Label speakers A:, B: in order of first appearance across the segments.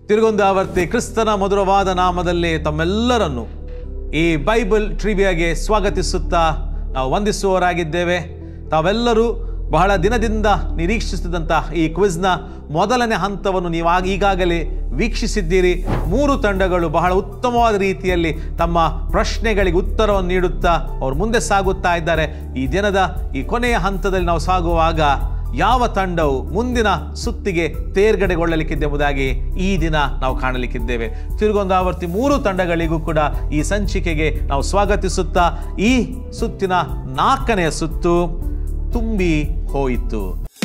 A: ತಿರುಗೊಂದು ಆವರ್ತಿ ಕ್ರಿಸ್ತನ ಮಧುರವಾದ ನಾಮದಲ್ಲಿ ತಮ್ಮೆಲ್ಲರನ್ನು ಈ ಬೈಬಲ್ ಟ್ರಿವಿಯಾಗೆ ಸ್ವಾಗತಿಸುತ್ತಾ ನಾವು ವಂದಿಸುವವರಾಗಿದ್ದೇವೆ ತಾವೆಲ್ಲರೂ ಬಹಳ ದಿನದಿಂದ ನಿರೀಕ್ಷಿಸಿದಂಥ ಈ ಕ್ವಿಜ್ನ ಮೊದಲನೇ ಹಂತವನ್ನು ನೀವು ಆಗ ಈಗಾಗಲೇ ವೀಕ್ಷಿಸಿದ್ದೀರಿ ಮೂರು ತಂಡಗಳು ಬಹಳ ಉತ್ತಮವಾದ ರೀತಿಯಲ್ಲಿ ತಮ್ಮ ಪ್ರಶ್ನೆಗಳಿಗೆ ಉತ್ತರವನ್ನು ನೀಡುತ್ತಾ ಅವರು ಮುಂದೆ ಸಾಗುತ್ತಾ ಇದ್ದಾರೆ ಈ ದಿನದ ಈ ಕೊನೆಯ ಹಂತದಲ್ಲಿ ನಾವು ಸಾಗುವಾಗ ಯಾವ ತಂಡವು ಮುಂದಿನ ಸುತ್ತಿಗೆ ತೇರ್ಗಡೆಗೊಳ್ಳಲಿಕ್ಕಿದೆ ಎಂಬುದಾಗಿ ಈ ದಿನ ನಾವು ಕಾಣಲಿಕ್ಕಿದ್ದೇವೆ ತಿರುಗೊಂದು ಆವರ್ತಿ ಮೂರು ತಂಡಗಳಿಗೂ ಕೂಡ ಈ ಸಂಚಿಕೆಗೆ ನಾವು ಸ್ವಾಗತಿಸುತ್ತಾ ಈ ಸುತ್ತಿನ ನಾಲ್ಕನೆಯ ಸುತ್ತು ತುಂಬಿ ಹೋಯಿತು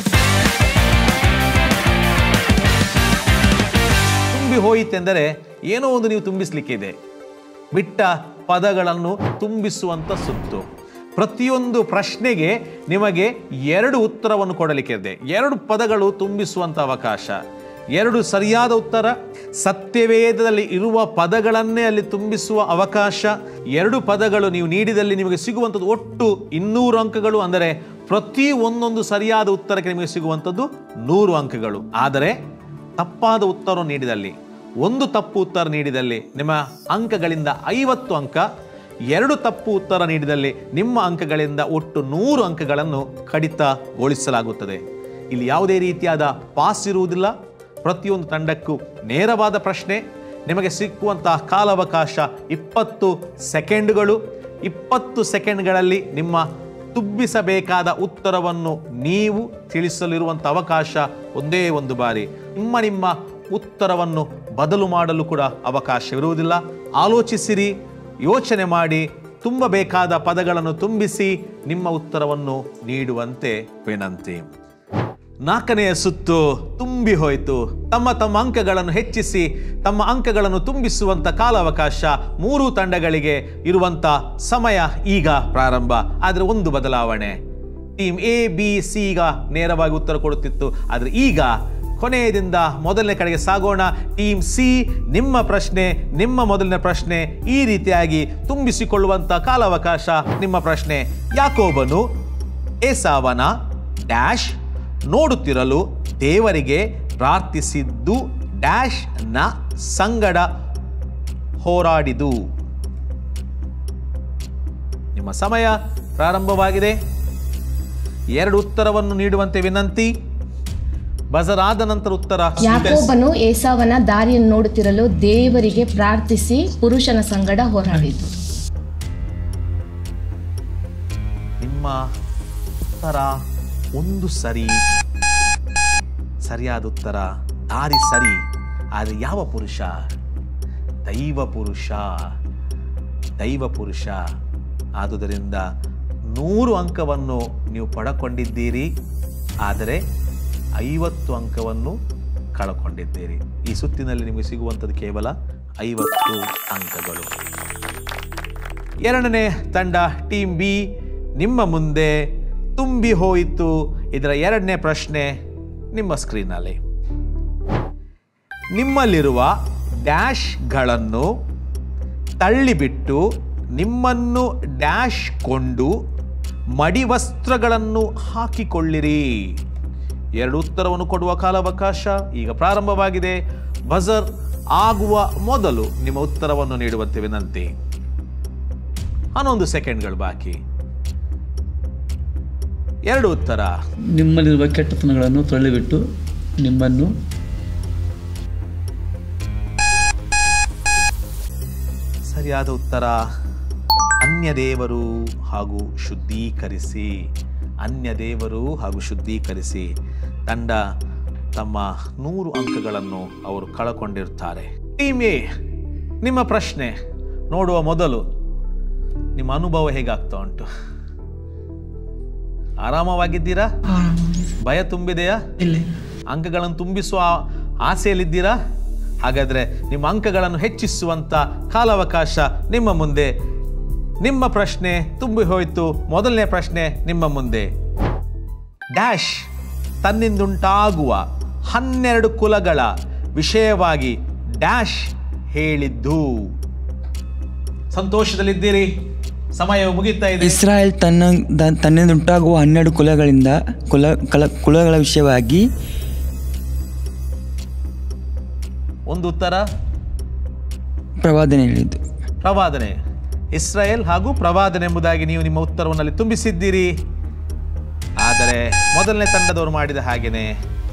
A: ತುಂಬಿ ಹೋಯಿತೆಂದರೆ ಏನೋ ಒಂದು ನೀವು ತುಂಬಿಸ್ಲಿಕ್ಕಿದೆ ಬಿಟ್ಟ ಪದಗಳನ್ನು ತುಂಬಿಸುವಂಥ ಸುತ್ತು ಪ್ರತಿಯೊಂದು ಪ್ರಶ್ನೆಗೆ ನಿಮಗೆ ಎರಡು ಉತ್ತರವನ್ನು ಕೊಡಲಿಕ್ಕಿದೆ ಎರಡು ಪದಗಳು ತುಂಬಿಸುವಂಥ ಅವಕಾಶ ಎರಡು ಸರಿಯಾದ ಉತ್ತರ ಸತ್ಯವೇದದಲ್ಲಿ ಇರುವ ಪದಗಳನ್ನೇ ಅಲ್ಲಿ ತುಂಬಿಸುವ ಅವಕಾಶ ಎರಡು ಪದಗಳು ನೀವು ನೀಡಿದಲ್ಲಿ ನಿಮಗೆ ಸಿಗುವಂಥದ್ದು ಒಟ್ಟು ಇನ್ನೂರು ಅಂಕಗಳು ಅಂದರೆ ಪ್ರತಿ ಒಂದೊಂದು ಸರಿಯಾದ ಉತ್ತರಕ್ಕೆ ನಿಮಗೆ ಸಿಗುವಂಥದ್ದು ನೂರು ಅಂಕಗಳು ಆದರೆ ತಪ್ಪಾದ ಉತ್ತರ ನೀಡಿದಲ್ಲಿ ಒಂದು ತಪ್ಪು ಉತ್ತರ ನೀಡಿದಲ್ಲಿ ನಿಮ್ಮ ಅಂಕಗಳಿಂದ ಐವತ್ತು ಅಂಕ ಎರಡು ತಪ್ಪು ಉತ್ತರ ನೀಡಿದಲ್ಲಿ ನಿಮ್ಮ ಅಂಕಗಳಿಂದ ಒಟ್ಟು ನೂರು ಅಂಕಗಳನ್ನು ಕಡಿತಗೊಳಿಸಲಾಗುತ್ತದೆ ಇಲ್ಲಿ ಯಾವುದೇ ರೀತಿಯಾದ ಪಾಸ್ ಇರುವುದಿಲ್ಲ ಪ್ರತಿಯೊಂದು ತಂಡಕ್ಕೂ ನೇರವಾದ ಪ್ರಶ್ನೆ ನಿಮಗೆ ಸಿಕ್ಕುವಂತಹ ಕಾಲಾವಕಾಶ ಇಪ್ಪತ್ತು ಸೆಕೆಂಡುಗಳು ಇಪ್ಪತ್ತು ಸೆಕೆಂಡ್ಗಳಲ್ಲಿ ನಿಮ್ಮ ತುಂಬಿಸಬೇಕಾದ ಉತ್ತರವನ್ನು ನೀವು ತಿಳಿಸಲಿರುವಂಥ ಅವಕಾಶ ಒಂದೇ ಒಂದು ಬಾರಿ ನಿಮ್ಮ ನಿಮ್ಮ ಉತ್ತರವನ್ನು ಬದಲು ಮಾಡಲು ಕೂಡ ಅವಕಾಶವಿರುವುದಿಲ್ಲ ಆಲೋಚಿಸಿರಿ ಯೋಚನೆ ಮಾಡಿ ತುಂಬಬೇಕಾದ ಪದಗಳನ್ನು ತುಂಬಿಸಿ ನಿಮ್ಮ ಉತ್ತರವನ್ನು ನೀಡುವಂತೆ ವಿನಂತಿ ನಾಲ್ಕನೆಯ ಸುತ್ತು ತುಂಬಿ ಹೋಯಿತು ತಮ್ಮ ತಮ್ಮ ಅಂಕಗಳನ್ನು ಹೆಚ್ಚಿಸಿ ತಮ್ಮ ಅಂಕಗಳನ್ನು ತುಂಬಿಸುವಂತ ಕಾಲಾವಕಾಶ ಮೂರು ತಂಡಗಳಿಗೆ ಇರುವಂತ ಸಮಯ ಈಗ ಪ್ರಾರಂಭ ಆದರೆ ಒಂದು ಬದಲಾವಣೆ ಟೀಮ್ ಎ ಬಿ ಸಿ ಈಗ ನೇರವಾಗಿ ಉತ್ತರ ಕೊಡುತ್ತಿತ್ತು ಆದರೆ ಈಗ ಕೊನೆಯದಿಂದ ಮೊದಲನೇ ಕಡೆಗೆ ಸಾಗೋಣ ಟೀಮ್ ಸಿ ನಿಮ್ಮ ಪ್ರಶ್ನೆ ನಿಮ್ಮ ಮೊದಲನೇ ಪ್ರಶ್ನೆ ಈ ರೀತಿಯಾಗಿ ತುಂಬಿಸಿಕೊಳ್ಳುವಂತ ಕಾಲಾವಕಾಶ ನಿಮ್ಮ ಪ್ರಶ್ನೆ ಯಾಕೋಬನು ಏಸಾವನ ಡ್ಯಾಶ್ ನೋಡುತ್ತಿರಲು ದೇವರಿಗೆ ಪ್ರಾರ್ಥಿಸಿದ್ದು ಡ್ಯಾಶ್ ನ ಸಂಗಡ ಹೋರಾಡಿದು ನಿಮ್ಮ ಸಮಯ ಪ್ರಾರಂಭವಾಗಿದೆ ಎರಡು ಉತ್ತರವನ್ನು ನೀಡುವಂತೆ ವಿನಂತಿ ಬಜರ್ ಆದ ನಂತರ ಉತ್ತರ ಸ್ವೀಕರಿಸಿ.
B: ಯಾಕೋಬನು ಏಸಾವನ ದಾರಿಯನ್ನು ನೋಡುತ್ತಿರಲು ದೇವರಿಗೆ ಪ್ರಾರ್ಥಿಸಿ ಪುರುಷನ ಸಂಗಡ ಹೋರಾಡಿತು
A: ನಿಮ್ಮ ಉತ್ತರ ಒಂದು ಸರಿ ಸರಿಯಾದ ಉತ್ತರ ದಾರಿ ಸರಿ ಆದರೆ ಯಾವ ಪುರುಷ ದೈವ ಪುರುಷ ದೈವ ಪುರುಷ ಆದುದರಿಂದ ನೂರು ಅಂಕವನ್ನು ನೀವು ಪಡಕೊಂಡಿದ್ದೀರಿ ಆದರೆ ಐವತ್ತು ಅಂಕವನ್ನು ಕಳಕೊಂಡಿದ್ದೀರಿ ಈ ಸುತ್ತಿನಲ್ಲಿ ನಿಮಗೆ ಸಿಗುವಂಥದ್ದು ಕೇವಲ ಐವತ್ತು ಅಂಕಗಳು ಎರಡನೇ ತಂಡ ಟೀಮ್ ಬಿ ನಿಮ್ಮ ಮುಂದೆ ತುಂಬಿ ಹೋಯಿತು ಇದರ ಎರಡನೇ ಪ್ರಶ್ನೆ ನಿಮ್ಮ ಸ್ಕ್ರೀನಲ್ಲಿ ನಿಮ್ಮಲ್ಲಿರುವ ಡ್ಯಾಶ್ಗಳನ್ನು ತಳ್ಳಿಬಿಟ್ಟು ನಿಮ್ಮನ್ನು ಡ್ಯಾಶ್ ಕೊಂಡು ಮಡಿವಸ್ತ್ರಗಳನ್ನು ಹಾಕಿಕೊಳ್ಳಿರಿ ಎರಡು ಉತ್ತರವನ್ನು ಕೊಡುವ ಕಾಲಾವಕಾಶ ಈಗ ಪ್ರಾರಂಭವಾಗಿದೆ ಬಜರ್ ಆಗುವ ಮೊದಲು ನಿಮ್ಮ ಉತ್ತರವನ್ನು ನೀಡುವಂತೆ ವಿನಂತಿ ಹನ್ನೊಂದು ಸೆಕೆಂಡ್ಗಳು ಬಾಕಿ ಎರಡು ಉತ್ತರ
C: ನಿಮ್ಮಲ್ಲಿರುವ ಕೆಟ್ಟತನಗಳನ್ನು ತಳ್ಳಿಬಿಟ್ಟು ನಿಮ್ಮನ್ನು
A: ಸರಿಯಾದ ಉತ್ತರ ಅನ್ಯ ದೇವರು ಹಾಗೂ ಶುದ್ಧೀಕರಿಸಿ ಅನ್ಯ ದೇವರು ಹಾಗೂ ಶುದ್ಧೀಕರಿಸಿ ತಂಡ ತಮ್ಮ ನೂರು ಅಂಕಗಳನ್ನು ಅವರು ಕಳಕೊಂಡಿರ್ತಾರೆ ಟೀಮ್ ಎ ನಿಮ್ಮ ಪ್ರಶ್ನೆ ನೋಡುವ ಮೊದಲು ನಿಮ್ಮ ಅನುಭವ ಹೇಗಾಗ್ತಾ ಉಂಟು ಆರಾಮವಾಗಿದ್ದೀರಾ ಭಯ ತುಂಬಿದೆಯಾ
D: ಇಲ್ಲ
A: ಅಂಕಗಳನ್ನು ತುಂಬಿಸುವ ಆಸೆಯಲ್ಲಿದ್ದೀರಾ ಹಾಗಾದ್ರೆ ನಿಮ್ಮ ಅಂಕಗಳನ್ನು ಹೆಚ್ಚಿಸುವಂತ ಕಾಲಾವಕಾಶ ನಿಮ್ಮ ಮುಂದೆ ನಿಮ್ಮ ಪ್ರಶ್ನೆ ತುಂಬಿ ಹೋಯಿತು ಮೊದಲನೇ ಪ್ರಶ್ನೆ ನಿಮ್ಮ ಮುಂದೆ ಡ್ಯಾಶ್ ತನ್ನಿಂದುಂಟಾಗುವ ಹನ್ನೆರಡು ಕುಲಗಳ ವಿಷಯವಾಗಿ ಡ್ಯಾಶ್ ಹೇಳಿದ್ದು ಸಂತೋಷದಲ್ಲಿದ್ದೀರಿ ಸಮಯ ಮುಗಿತಾ ಇದೆ
E: ಇಸ್ರಾಯೇಲ್ ತನ್ನ ದ- ತನ್ನಿಂದುಂಟಾಗುವ ಹನ್ನೆರಡು ಕುಲಗಳಿಂದ ಕುಲ ಕಲ ಕುಲಗಳ ವಿಷಯವಾಗಿ
A: ಒಂದು ಉತ್ತರ
E: ಪ್ರವಾದನೆ ಹೇಳಿದ್ದು
A: ಪ್ರವಾದನೆ ಇಸ್ರಾಯೇಲ್ ಹಾಗೂ ಪ್ರವಾದನೆ ಎಂಬುದಾಗಿ ನೀವು ನಿಮ್ಮ ಉತ್ತರವನ್ನು ಅಲ್ಲಿ ತುಂಬಿಸಿದ್ದೀರಿ ಆದರೆ ಮೊದಲನೇ ತಂಡದವರು ಮಾಡಿದ ಹಾಗೇನೆ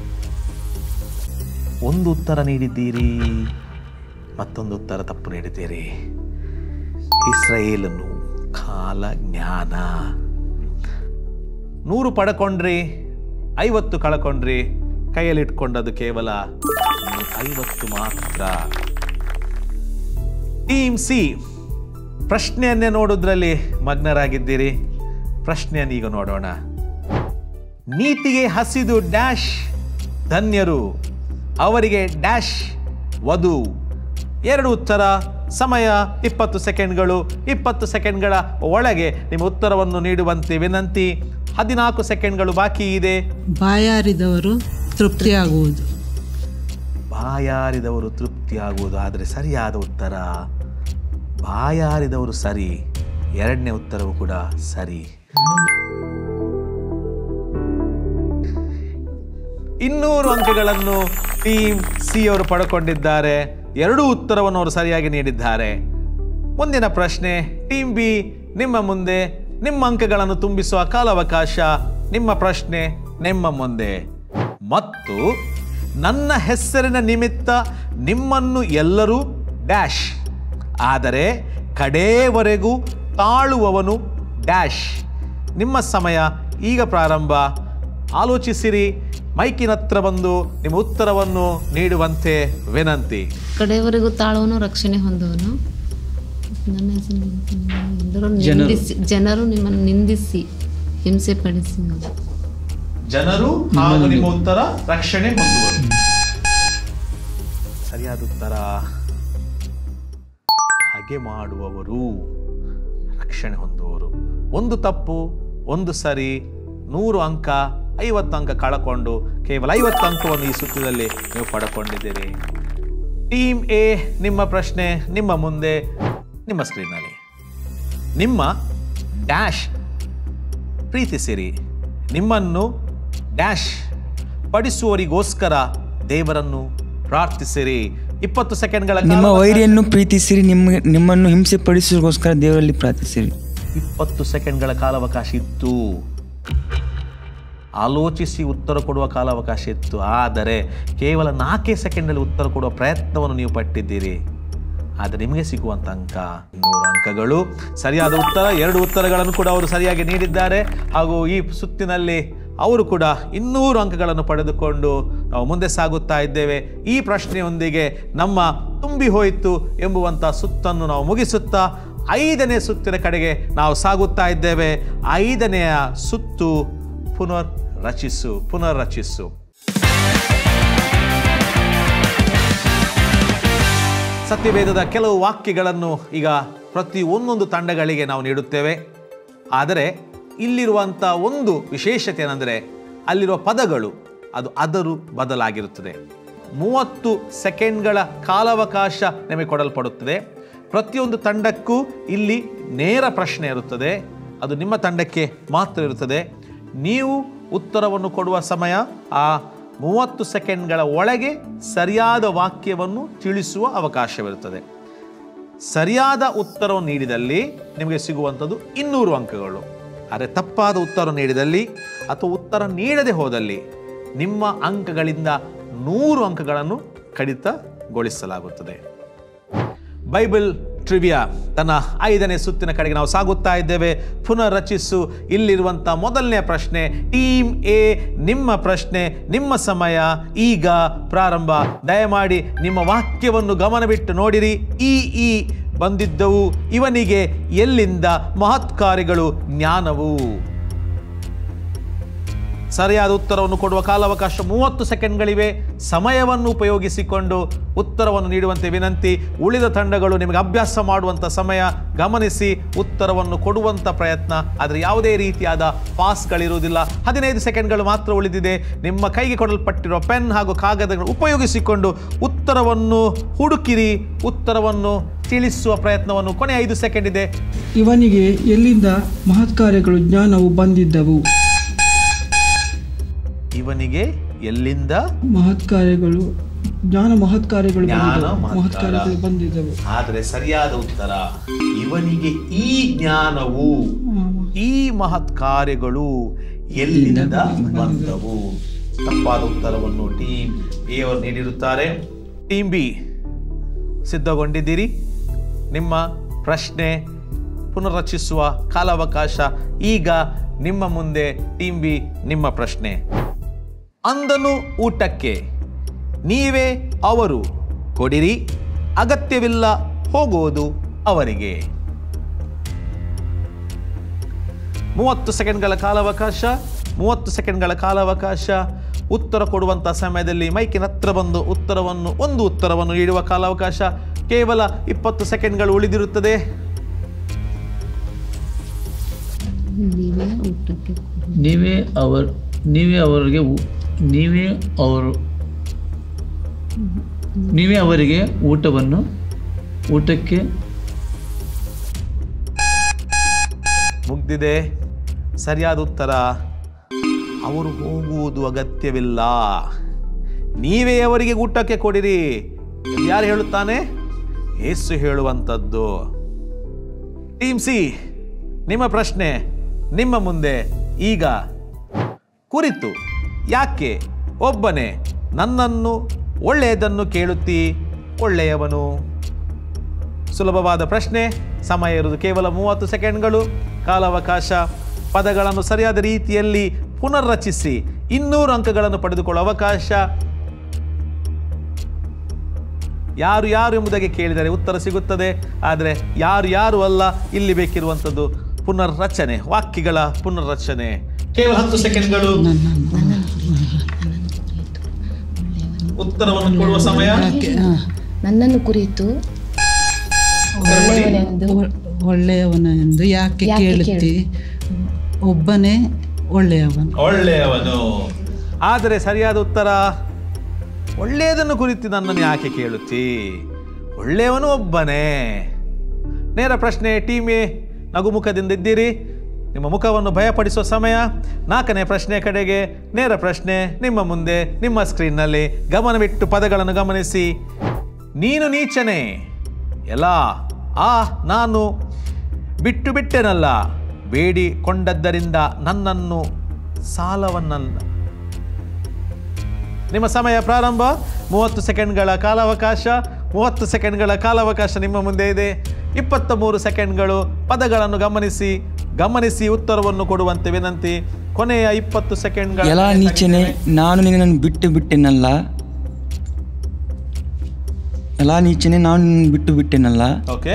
A: ಒಂದು ಉತ್ತರ ನೀಡಿದ್ದೀರಿ ಮತ್ತೊಂದು ಉತ್ತರ ತಪ್ಪು ನೀಡಿದ್ದೀರಿ ಇಸ್ರಾಯೇಲನು ಕಾಲ ಜ್ಞಾನ ನೂರು ಪಡ್ಕೊಂಡ್ರಿ ಐವತ್ತು ಕಳ್ಕೊಂಡ್ರಿ ಕೈಯಲ್ಲಿ ಇಟ್ಕೊಂಡದ್ದು ಕೇವಲ ಐವತ್ತು ಮಾತ್ರ ಟೀಮ್ ಸಿ ಪ್ರಶ್ನೆಯನ್ನೇ ನೋಡೋದ್ರಲ್ಲಿ ಮಗ್ನರಾಗಿದ್ದೀರಿ ಪ್ರಶ್ನೆಯನ್ನು ಈಗ ನೋಡೋಣ ನೀತಿಗೆ ಹಸಿದು ಡ್ಯಾಶ್ ಧನ್ಯರು ಅವರಿಗೆ ಡ್ಯಾಶ್ ವಧು ಎರಡು ಉತ್ತರ ಸಮಯ ಇಪ್ಪತ್ತು ಸೆಕೆಂಡ್ಗಳು ಇಪ್ಪತ್ತು ಸೆಕೆಂಡ್ಗಳ ಒಳಗೆ ನಿಮ್ಮ ಉತ್ತರವನ್ನು ನೀಡುವಂತೆ ವಿನಂತಿ ಹದಿನಾಲ್ಕು ಸೆಕೆಂಡ್ಗಳು ಬಾಕಿ ಇದೆ
D: ಬಾಯಾರಿದವರು ತೃಪ್ತಿಯಾಗುವುದು
A: ಬಾಯಾರಿದವರು ತೃಪ್ತಿಯಾಗುವುದು ಆದರೆ ಸರಿಯಾದ ಉತ್ತರ ಬಾಯಾರಿದವರು ಸರಿ ಎರಡನೇ ಉತ್ತರವು ಕೂಡ ಸರಿ ಇನ್ನೂರು ಅಂಕಗಳನ್ನು ಟೀಮ್ ಸಿ ಅವರು ಪಡ್ಕೊಂಡಿದ್ದಾರೆ ಎರಡೂ ಉತ್ತರವನ್ನು ಅವರು ಸರಿಯಾಗಿ ನೀಡಿದ್ದಾರೆ ಮುಂದಿನ ಪ್ರಶ್ನೆ ಟೀಮ್ ಬಿ ನಿಮ್ಮ ಮುಂದೆ ನಿಮ್ಮ ಅಂಕಗಳನ್ನು ತುಂಬಿಸುವ ಕಾಲಾವಕಾಶ ನಿಮ್ಮ ಪ್ರಶ್ನೆ ನಿಮ್ಮ ಮುಂದೆ ಮತ್ತು ನನ್ನ ಹೆಸರಿನ ನಿಮಿತ್ತ ನಿಮ್ಮನ್ನು ಎಲ್ಲರೂ ಡ್ಯಾಶ್ ಆದರೆ ಕಡೇವರೆಗೂ ತಾಳುವವನು ಡ್ಯಾಶ್ ನಿಮ್ಮ ಸಮಯ ಈಗ ಪ್ರಾರಂಭ ಆಲೋಚಿಸಿರಿ ಮೈಕಿನ ಹತ್ರ ಬಂದು ನಿಮ್ಮ ಉತ್ತರವನ್ನು ನೀಡುವಂತೆ ವಿನಂತಿ
F: ಕಡೆಯವರೆಗೂ ತಾಳುವನು ರಕ್ಷಣೆ ಹೊಂದುವನು ನನ್ನ ಹೆಸರಿನಲ್ಲಿ ಎಲ್ಲರೂ
C: ಜನರು.
F: ನಿಂದಿಸಿ ಜನರು ನಿಮ್ಮನ್ನು ನಿಂದಿಸಿ ಹಿಂಸೆ ಪಡಿಸಿ
A: ಜನರು ಹಾಗೂ ನಿಮ್ಮ ಉತ್ತರ ರಕ್ಷಣೆ ಹೊಂದುವರು ಸರಿಯಾದ ಉತ್ತರ ಹಾಗೆ ಮಾಡುವವರು ರಕ್ಷಣೆ ಹೊಂದುವವರು ಒಂದು ತಪ್ಪು ಒಂದು ಸರಿ ನೂರು ಅಂಕ ಐವತ್ತು ಅಂಕ ಕಳಕೊಂಡು ಕೇವಲ ಐವತ್ತು ಅಂಕವನ್ನು ಈ ಸುತ್ತಿನಲ್ಲಿ ನೀವು ಪಡ್ಕೊಂಡಿದ್ದೀರಿ ಟೀಮ್ ಎ ನಿಮ್ಮ ಪ್ರಶ್ನೆ ನಿಮ್ಮ ಮುಂದೆ ನಿಮ್ಮ ಸ್ಕ್ರೀನ್ನಲ್ಲಿ ನಿಮ್ಮ ಡ್ಯಾಶ್ ಪ್ರೀತಿಸಿರಿ ನಿಮ್ಮನ್ನು ಡ್ಯಾಶ್ ಪಡಿಸುವವರಿಗೋಸ್ಕರ ದೇವರನ್ನು ಪ್ರಾರ್ಥಿಸಿರಿ ಇಪ್ಪತ್ತು ಸೆಕೆಂಡ್ಗಳ ಕಾಲ
E: ನಿಮ್ಮ ವೈರಿಯನ್ನು ಪ್ರೀತಿಸಿರಿ ನಿಮ್ಮ ನಿಮ್ಮನ್ನು ಹಿಂಸೆ ಪಡಿಸೋಗೋಸ್ಕರ ದೇವರಲ್ಲಿ ಪ್ರಾರ್ಥಿಸಿರಿ
A: ಇಪ್ಪತ್ತು ಸೆಕೆಂಡ್ಗಳ ಕಾಲಾವಕಾಶ ಇತ್ತು ಆಲೋಚಿಸಿ ಉತ್ತರ ಕೊಡುವ ಕಾಲಾವಕಾಶ ಇತ್ತು ಆದರೆ ಕೇವಲ ನಾಲ್ಕೇ ಸೆಕೆಂಡಲ್ಲಿ ಉತ್ತರ ಕೊಡುವ ಪ್ರಯತ್ನವನ್ನು ನೀವು ಪಟ್ಟಿದ್ದೀರಿ ಆದರೆ ನಿಮಗೆ ಸಿಗುವಂಥ ಅಂಕ ನೂರು ಅಂಕಗಳು ಸರಿಯಾದ ಉತ್ತರ ಎರಡು ಉತ್ತರಗಳನ್ನು ಕೂಡ ಅವರು ಸರಿಯಾಗಿ ನೀಡಿದ್ದಾರೆ ಹಾಗೂ ಈ ಸುತ್ತಿನಲ್ಲಿ ಅವರು ಕೂಡ ಇನ್ನೂರು ಅಂಕಗಳನ್ನು ಪಡೆದುಕೊಂಡು ನಾವು ಮುಂದೆ ಸಾಗುತ್ತಾ ಇದ್ದೇವೆ ಈ ಪ್ರಶ್ನೆಯೊಂದಿಗೆ ನಮ್ಮ ತುಂಬಿ ಹೋಯಿತು ಎಂಬುವಂಥ ಸುತ್ತನ್ನು ನಾವು ಮುಗಿಸುತ್ತಾ ಐದನೇ ಸುತ್ತಿನ ಕಡೆಗೆ ನಾವು ಸಾಗುತ್ತಾ ಇದ್ದೇವೆ ಐದನೆಯ ಸುತ್ತು ಪುನರ್ ರಚಿಸು ಪುನರ್ ರಚಿಸು ಸತ್ಯವೇದದ ಕೆಲವು ವಾಕ್ಯಗಳನ್ನು ಈಗ ಪ್ರತಿ ಒಂದೊಂದು ತಂಡಗಳಿಗೆ ನಾವು ನೀಡುತ್ತೇವೆ ಆದರೆ ಇಲ್ಲಿರುವಂಥ ಒಂದು ವಿಶೇಷತೆ ಏನೆಂದರೆ ಅಲ್ಲಿರುವ ಪದಗಳು ಅದು ಅದರು ಬದಲಾಗಿರುತ್ತದೆ ಮೂವತ್ತು ಸೆಕೆಂಡ್ಗಳ ಕಾಲಾವಕಾಶ ನಿಮಗೆ ಕೊಡಲ್ಪಡುತ್ತದೆ ಪ್ರತಿಯೊಂದು ತಂಡಕ್ಕೂ ಇಲ್ಲಿ ನೇರ ಪ್ರಶ್ನೆ ಇರುತ್ತದೆ ಅದು ನಿಮ್ಮ ತಂಡಕ್ಕೆ ಮಾತ್ರ ಇರುತ್ತದೆ ನೀವು ಉತ್ತರವನ್ನು ಕೊಡುವ ಸಮಯ ಆ ಮೂವತ್ತು ಸೆಕೆಂಡ್ಗಳ ಒಳಗೆ ಸರಿಯಾದ ವಾಕ್ಯವನ್ನು ತಿಳಿಸುವ ಅವಕಾಶವಿರುತ್ತದೆ ಸರಿಯಾದ ಉತ್ತರವನ್ನು ನೀಡಿದಲ್ಲಿ ನಿಮಗೆ ಸಿಗುವಂಥದ್ದು ಇನ್ನೂರು ಅಂಕಗಳು ಆದರೆ ತಪ್ಪಾದ ಉತ್ತರ ನೀಡಿದಲ್ಲಿ ಅಥವಾ ಉತ್ತರ ನೀಡದೆ ಹೋದಲ್ಲಿ ನಿಮ್ಮ ಅಂಕಗಳಿಂದ ನೂರು ಅಂಕಗಳನ್ನು ಕಡಿತಗೊಳಿಸಲಾಗುತ್ತದೆ ಬೈಬಲ್ ಟ್ರಿವಿಯಾ ತನ್ನ ಐದನೇ ಸುತ್ತಿನ ಕಡೆಗೆ ನಾವು ಸಾಗುತ್ತಾ ಇದ್ದೇವೆ ಪುನರ್ರಚಿಸು ಇಲ್ಲಿರುವಂಥ ಮೊದಲನೇ ಪ್ರಶ್ನೆ ಟೀಮ್ ಎ ನಿಮ್ಮ ಪ್ರಶ್ನೆ ನಿಮ್ಮ ಸಮಯ ಈಗ ಪ್ರಾರಂಭ ದಯಮಾಡಿ ನಿಮ್ಮ ವಾಕ್ಯವನ್ನು ಗಮನವಿಟ್ಟು ನೋಡಿರಿ ಈ ಈ ಬಂದಿದ್ದವು ಇವನಿಗೆ ಎಲ್ಲಿಂದ ಮಹತ್ಕಾರ್ಯಗಳು ಜ್ಞಾನವು ಸರಿಯಾದ ಉತ್ತರವನ್ನು ಕೊಡುವ ಕಾಲಾವಕಾಶ ಮೂವತ್ತು ಸೆಕೆಂಡ್ಗಳಿವೆ ಸಮಯವನ್ನು ಉಪಯೋಗಿಸಿಕೊಂಡು ಉತ್ತರವನ್ನು ನೀಡುವಂತೆ ವಿನಂತಿ ಉಳಿದ ತಂಡಗಳು ನಿಮಗೆ ಅಭ್ಯಾಸ ಮಾಡುವಂಥ ಸಮಯ ಗಮನಿಸಿ ಉತ್ತರವನ್ನು ಕೊಡುವಂಥ ಪ್ರಯತ್ನ ಆದರೆ ಯಾವುದೇ ರೀತಿಯಾದ ಪಾಸ್ಗಳಿರುವುದಿಲ್ಲ ಹದಿನೈದು ಸೆಕೆಂಡ್ಗಳು ಮಾತ್ರ ಉಳಿದಿದೆ ನಿಮ್ಮ ಕೈಗೆ ಕೊಡಲ್ಪಟ್ಟಿರುವ ಪೆನ್ ಹಾಗೂ ಕಾಗದಗಳು ಉಪಯೋಗಿಸಿಕೊಂಡು ಉತ್ತರವನ್ನು ಹುಡುಕಿರಿ ಉತ್ತರವನ್ನು ತಿಳಿಸುವ ಪ್ರಯತ್ನವನ್ನು ಕೊನೆ ಐದು ಸೆಕೆಂಡ್ ಇದೆ
G: ಇವನಿಗೆ ಎಲ್ಲಿಂದ ಮಹತ್ಕಾರ್ಯಗಳು ಜ್ಞಾನವು ಬಂದಿದ್ದವು
A: ಇವನಿಗೆ ಎಲ್ಲಿಂದ
G: ಮಹತ್ಕಾರ್ಯಗಳು ಜ್ಞಾನ ಮಹತ್ಕಾರ್ಯಗಳು
A: ಜ್ಞಾನ
G: ಬಂದಿದ್ದವು
A: ಮಹತ್ಕಾರ.
G: ಮಹತ್ಕಾರ್ಯಗಳು ಬಂದಿದ್ದವು
A: ಆದರೆ ಸರಿಯಾದ ಉತ್ತರ ಇವನಿಗೆ ಈ ಜ್ಞಾನವು ಈ ಮಹತ್ ಕಾರ್ಯಗಳು ಎಲ್ಲಿಂದ ಬಂದವು ತಪ್ಪಾದ ಉತ್ತರವನ್ನು ಟೀಮ್ ಎ ಅವರು ನೀಡಿರುತ್ತಾರೆ ಟೀಮ್ ಬಿ ಸಿದ್ಧಗೊಂಡಿದ್ದೀರಿ ನಿಮ್ಮ ಪ್ರಶ್ನೆ ಪುನರ್ರಚಿಸುವ ಕಾಲಾವಕಾಶ ಈಗ ನಿಮ್ಮ ಮುಂದೆ ಟೀಮ್ ಬಿ ನಿಮ್ಮ ಪ್ರಶ್ನೆ ಅಂದನು ಊಟಕ್ಕೆ ನೀವೇ ಅವರು ಕೊಡಿರಿ ಅಗತ್ಯವಿಲ್ಲ ಹೋಗುವುದು ಅವರಿಗೆ ಮೂವತ್ತು ಸೆಕೆಂಡ್ಗಳ ಕಾಲಾವಕಾಶ ಮೂವತ್ತು ಸೆಕೆಂಡ್ಗಳ ಕಾಲಾವಕಾಶ ಉತ್ತರ ಕೊಡುವಂಥ ಸಮಯದಲ್ಲಿ ಮೈಕಿನ ಹತ್ರ ಬಂದು ಉತ್ತರವನ್ನು ಒಂದು ಉತ್ತರವನ್ನು ನೀಡುವ ಕಾಲಾವಕಾಶ ಕೇವಲ ಇಪ್ಪತ್ತು ಸೆಕೆಂಡ್ಗಳು ಉಳಿದಿರುತ್ತದೆ
F: ನೀವೇ ಊಟಕ್ಕೆ
C: ನೀವೇ ಅವರ್ ನೀವೇ ಅವರಿಗೆ ಊ- ನೀವೇ ಅವರು ನೀವೇ ಅವರಿಗೆ ಊಟವನ್ನು ಊಟಕ್ಕೆ
A: ಮುಗ್ದಿದೆ ಸರಿಯಾದ ಉತ್ತರ ಅವರು ಹೋಗುವುದು ಅಗತ್ಯವಿಲ್ಲ ನೀವೇ ಅವರಿಗೆ ಊಟಕ್ಕೆ ಕೊಡಿರಿ ಯಾರು ಹೇಳುತ್ತಾನೆ ಯೇಸು ಹೇಳುವಂಥದ್ದು ಟೀಮ್ ಸಿ ನಿಮ್ಮ ಪ್ರಶ್ನೆ ನಿಮ್ಮ ಮುಂದೆ ಈಗ ಕುರಿತು ಯಾಕೆ ಒಬ್ಬನೇ ನನ್ನನ್ನು ಒಳ್ಳೆಯದನ್ನು ಕೇಳುತ್ತಿ ಒಳ್ಳೆಯವನು ಸುಲಭವಾದ ಪ್ರಶ್ನೆ ಸಮಯ ಇರುವುದು ಕೇವಲ ಮೂವತ್ತು ಸೆಕೆಂಡ್ಗಳು ಕಾಲಾವಕಾಶ ಪದಗಳನ್ನು ಸರಿಯಾದ ರೀತಿಯಲ್ಲಿ ಪುನರ್ರಚಿಸಿ ಇನ್ನೂರು ಅಂಕಗಳನ್ನು ಪಡೆದುಕೊಳ್ಳುವ ಅವಕಾಶ ಯಾರು ಯಾರು ಎಂಬುದಾಗಿ ಕೇಳಿದರೆ ಉತ್ತರ ಸಿಗುತ್ತದೆ ಆದರೆ ಯಾರು ಯಾರು ಅಲ್ಲ ಇಲ್ಲಿ ಬೇಕಿರುವಂಥದ್ದು ಪುನರ್ರಚನೆ ವಾಕ್ಯಗಳ ಪುನರ್ರಚನೆ ಕೇವಲ ಹತ್ತು ಸೆಕೆಂಡ್ಗಳು ಉತ್ತರವನ್ನು ಕೊಡುವ ಸಮಯ
B: ನನ್ನನ್ನು ಕುರಿತು ಒಳ್ಳೆಯವನೆಂದು
D: ಒಳ್ಳೆಯವನ ಎಂದು ಯಾಕೆ
B: ಯಾಕೆ
D: ಕೇಳುತ್ತಿ ಒಬ್ಬನೇ ಒಳ್ಳೆಯವನು
A: ಒಳ್ಳೆಯವನು ಆದರೆ ಸರಿಯಾದ ಉತ್ತರ ಒಳ್ಳೆಯದನ್ನು ಕುರಿತು ನನ್ನನ್ನು ಯಾಕೆ ಕೇಳುತ್ತಿ ಒಳ್ಳೆಯವನು ಒಬ್ಬನೇ ನೇರ ಪ್ರಶ್ನೆ ಟೀಮೇ ನಗುಮುಖದಿಂದ ಇದ್ದೀರಿ ನಿಮ್ಮ ಮುಖವನ್ನು ಭಯಪಡಿಸುವ ಸಮಯ ನಾಲ್ಕನೇ ಪ್ರಶ್ನೆ ಕಡೆಗೆ ನೇರ ಪ್ರಶ್ನೆ ನಿಮ್ಮ ಮುಂದೆ ನಿಮ್ಮ ಸ್ಕ್ರೀನ್ನಲ್ಲಿ ಗಮನವಿಟ್ಟು ಪದಗಳನ್ನು ಗಮನಿಸಿ ನೀನು ನೀಚನೆ ಎಲ್ಲ ಆ ನಾನು ಬಿಟ್ಟು ಬಿಟ್ಟೆನಲ್ಲ ಬೇಡಿಕೊಂಡದ್ದರಿಂದ ನನ್ನನ್ನು ಸಾಲವನ್ನಲ್ಲ ನಿಮ್ಮ ಸಮಯ ಪ್ರಾರಂಭ ಮೂವತ್ತು ಸೆಕೆಂಡ್ಗಳ ಕಾಲಾವಕಾಶ ಮೂವತ್ತು ಸೆಕೆಂಡ್ಗಳ ಕಾಲಾವಕಾಶ ನಿಮ್ಮ ಮುಂದೆ ಇದೆ ಇಪ್ಪತ್ತ ಮೂರು ಸೆಕೆಂಡ್ಗಳು ಪದಗಳನ್ನು ಗಮನಿಸಿ ಗಮನಿಸಿ ಉತ್ತರವನ್ನು ಕೊಡುವಂತೆ ವಿನಂತಿ ಕೊನೆಯ ಇಪ್ಪತ್ತು ಸೆಕೆಂಡ್ಗಳ
E: ಎಲ್ಲ ನೀಚನೆ ನಾನು ನಿನ್ನನ್ನು ಬಿಟ್ಟು ಬಿಟ್ಟೆನಲ್ಲ ಎಲ್ಲ ನೀಚನೆ ನಾನು ನಿನ್ನನ್ನು ಬಿಟ್ಟು ಬಿಟ್ಟೆನಲ್ಲ
A: ಓಕೆ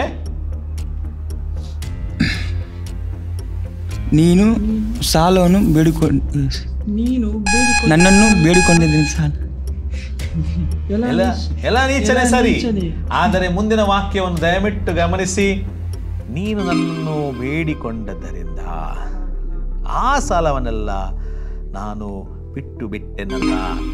E: ನೀನು ಸಾಲವನ್ನು ಬೇಡಿಕೊಂಡು
G: ನೀನು ಬೇಡಿಕೊಂಡು
E: ನನ್ನನ್ನು ಬೇಡಿಕೊಂಡಿದ್ದೀನಿ ಸಾಲ
G: ಎಲ್ಲ
A: ಎಲ್ಲ ಎಲ್ಲ ನೀಚನೆ
G: ಎಲ್ಲ
A: ಸರಿ
G: ನೀಚನೆ.
A: ಆದರೆ ಮುಂದಿನ ವಾಕ್ಯವನ್ನು ದಯವಿಟ್ಟು ಗಮನಿಸಿ ನೀನು ನನ್ನನ್ನು ಬೇಡಿಕೊಂಡದ್ದರಿಂದ ಆ ಸಾಲವನ್ನೆಲ್ಲ ನಾನು ಬಿಟ್ಟು ಬಿಟ್ಟೆನಲ್ಲ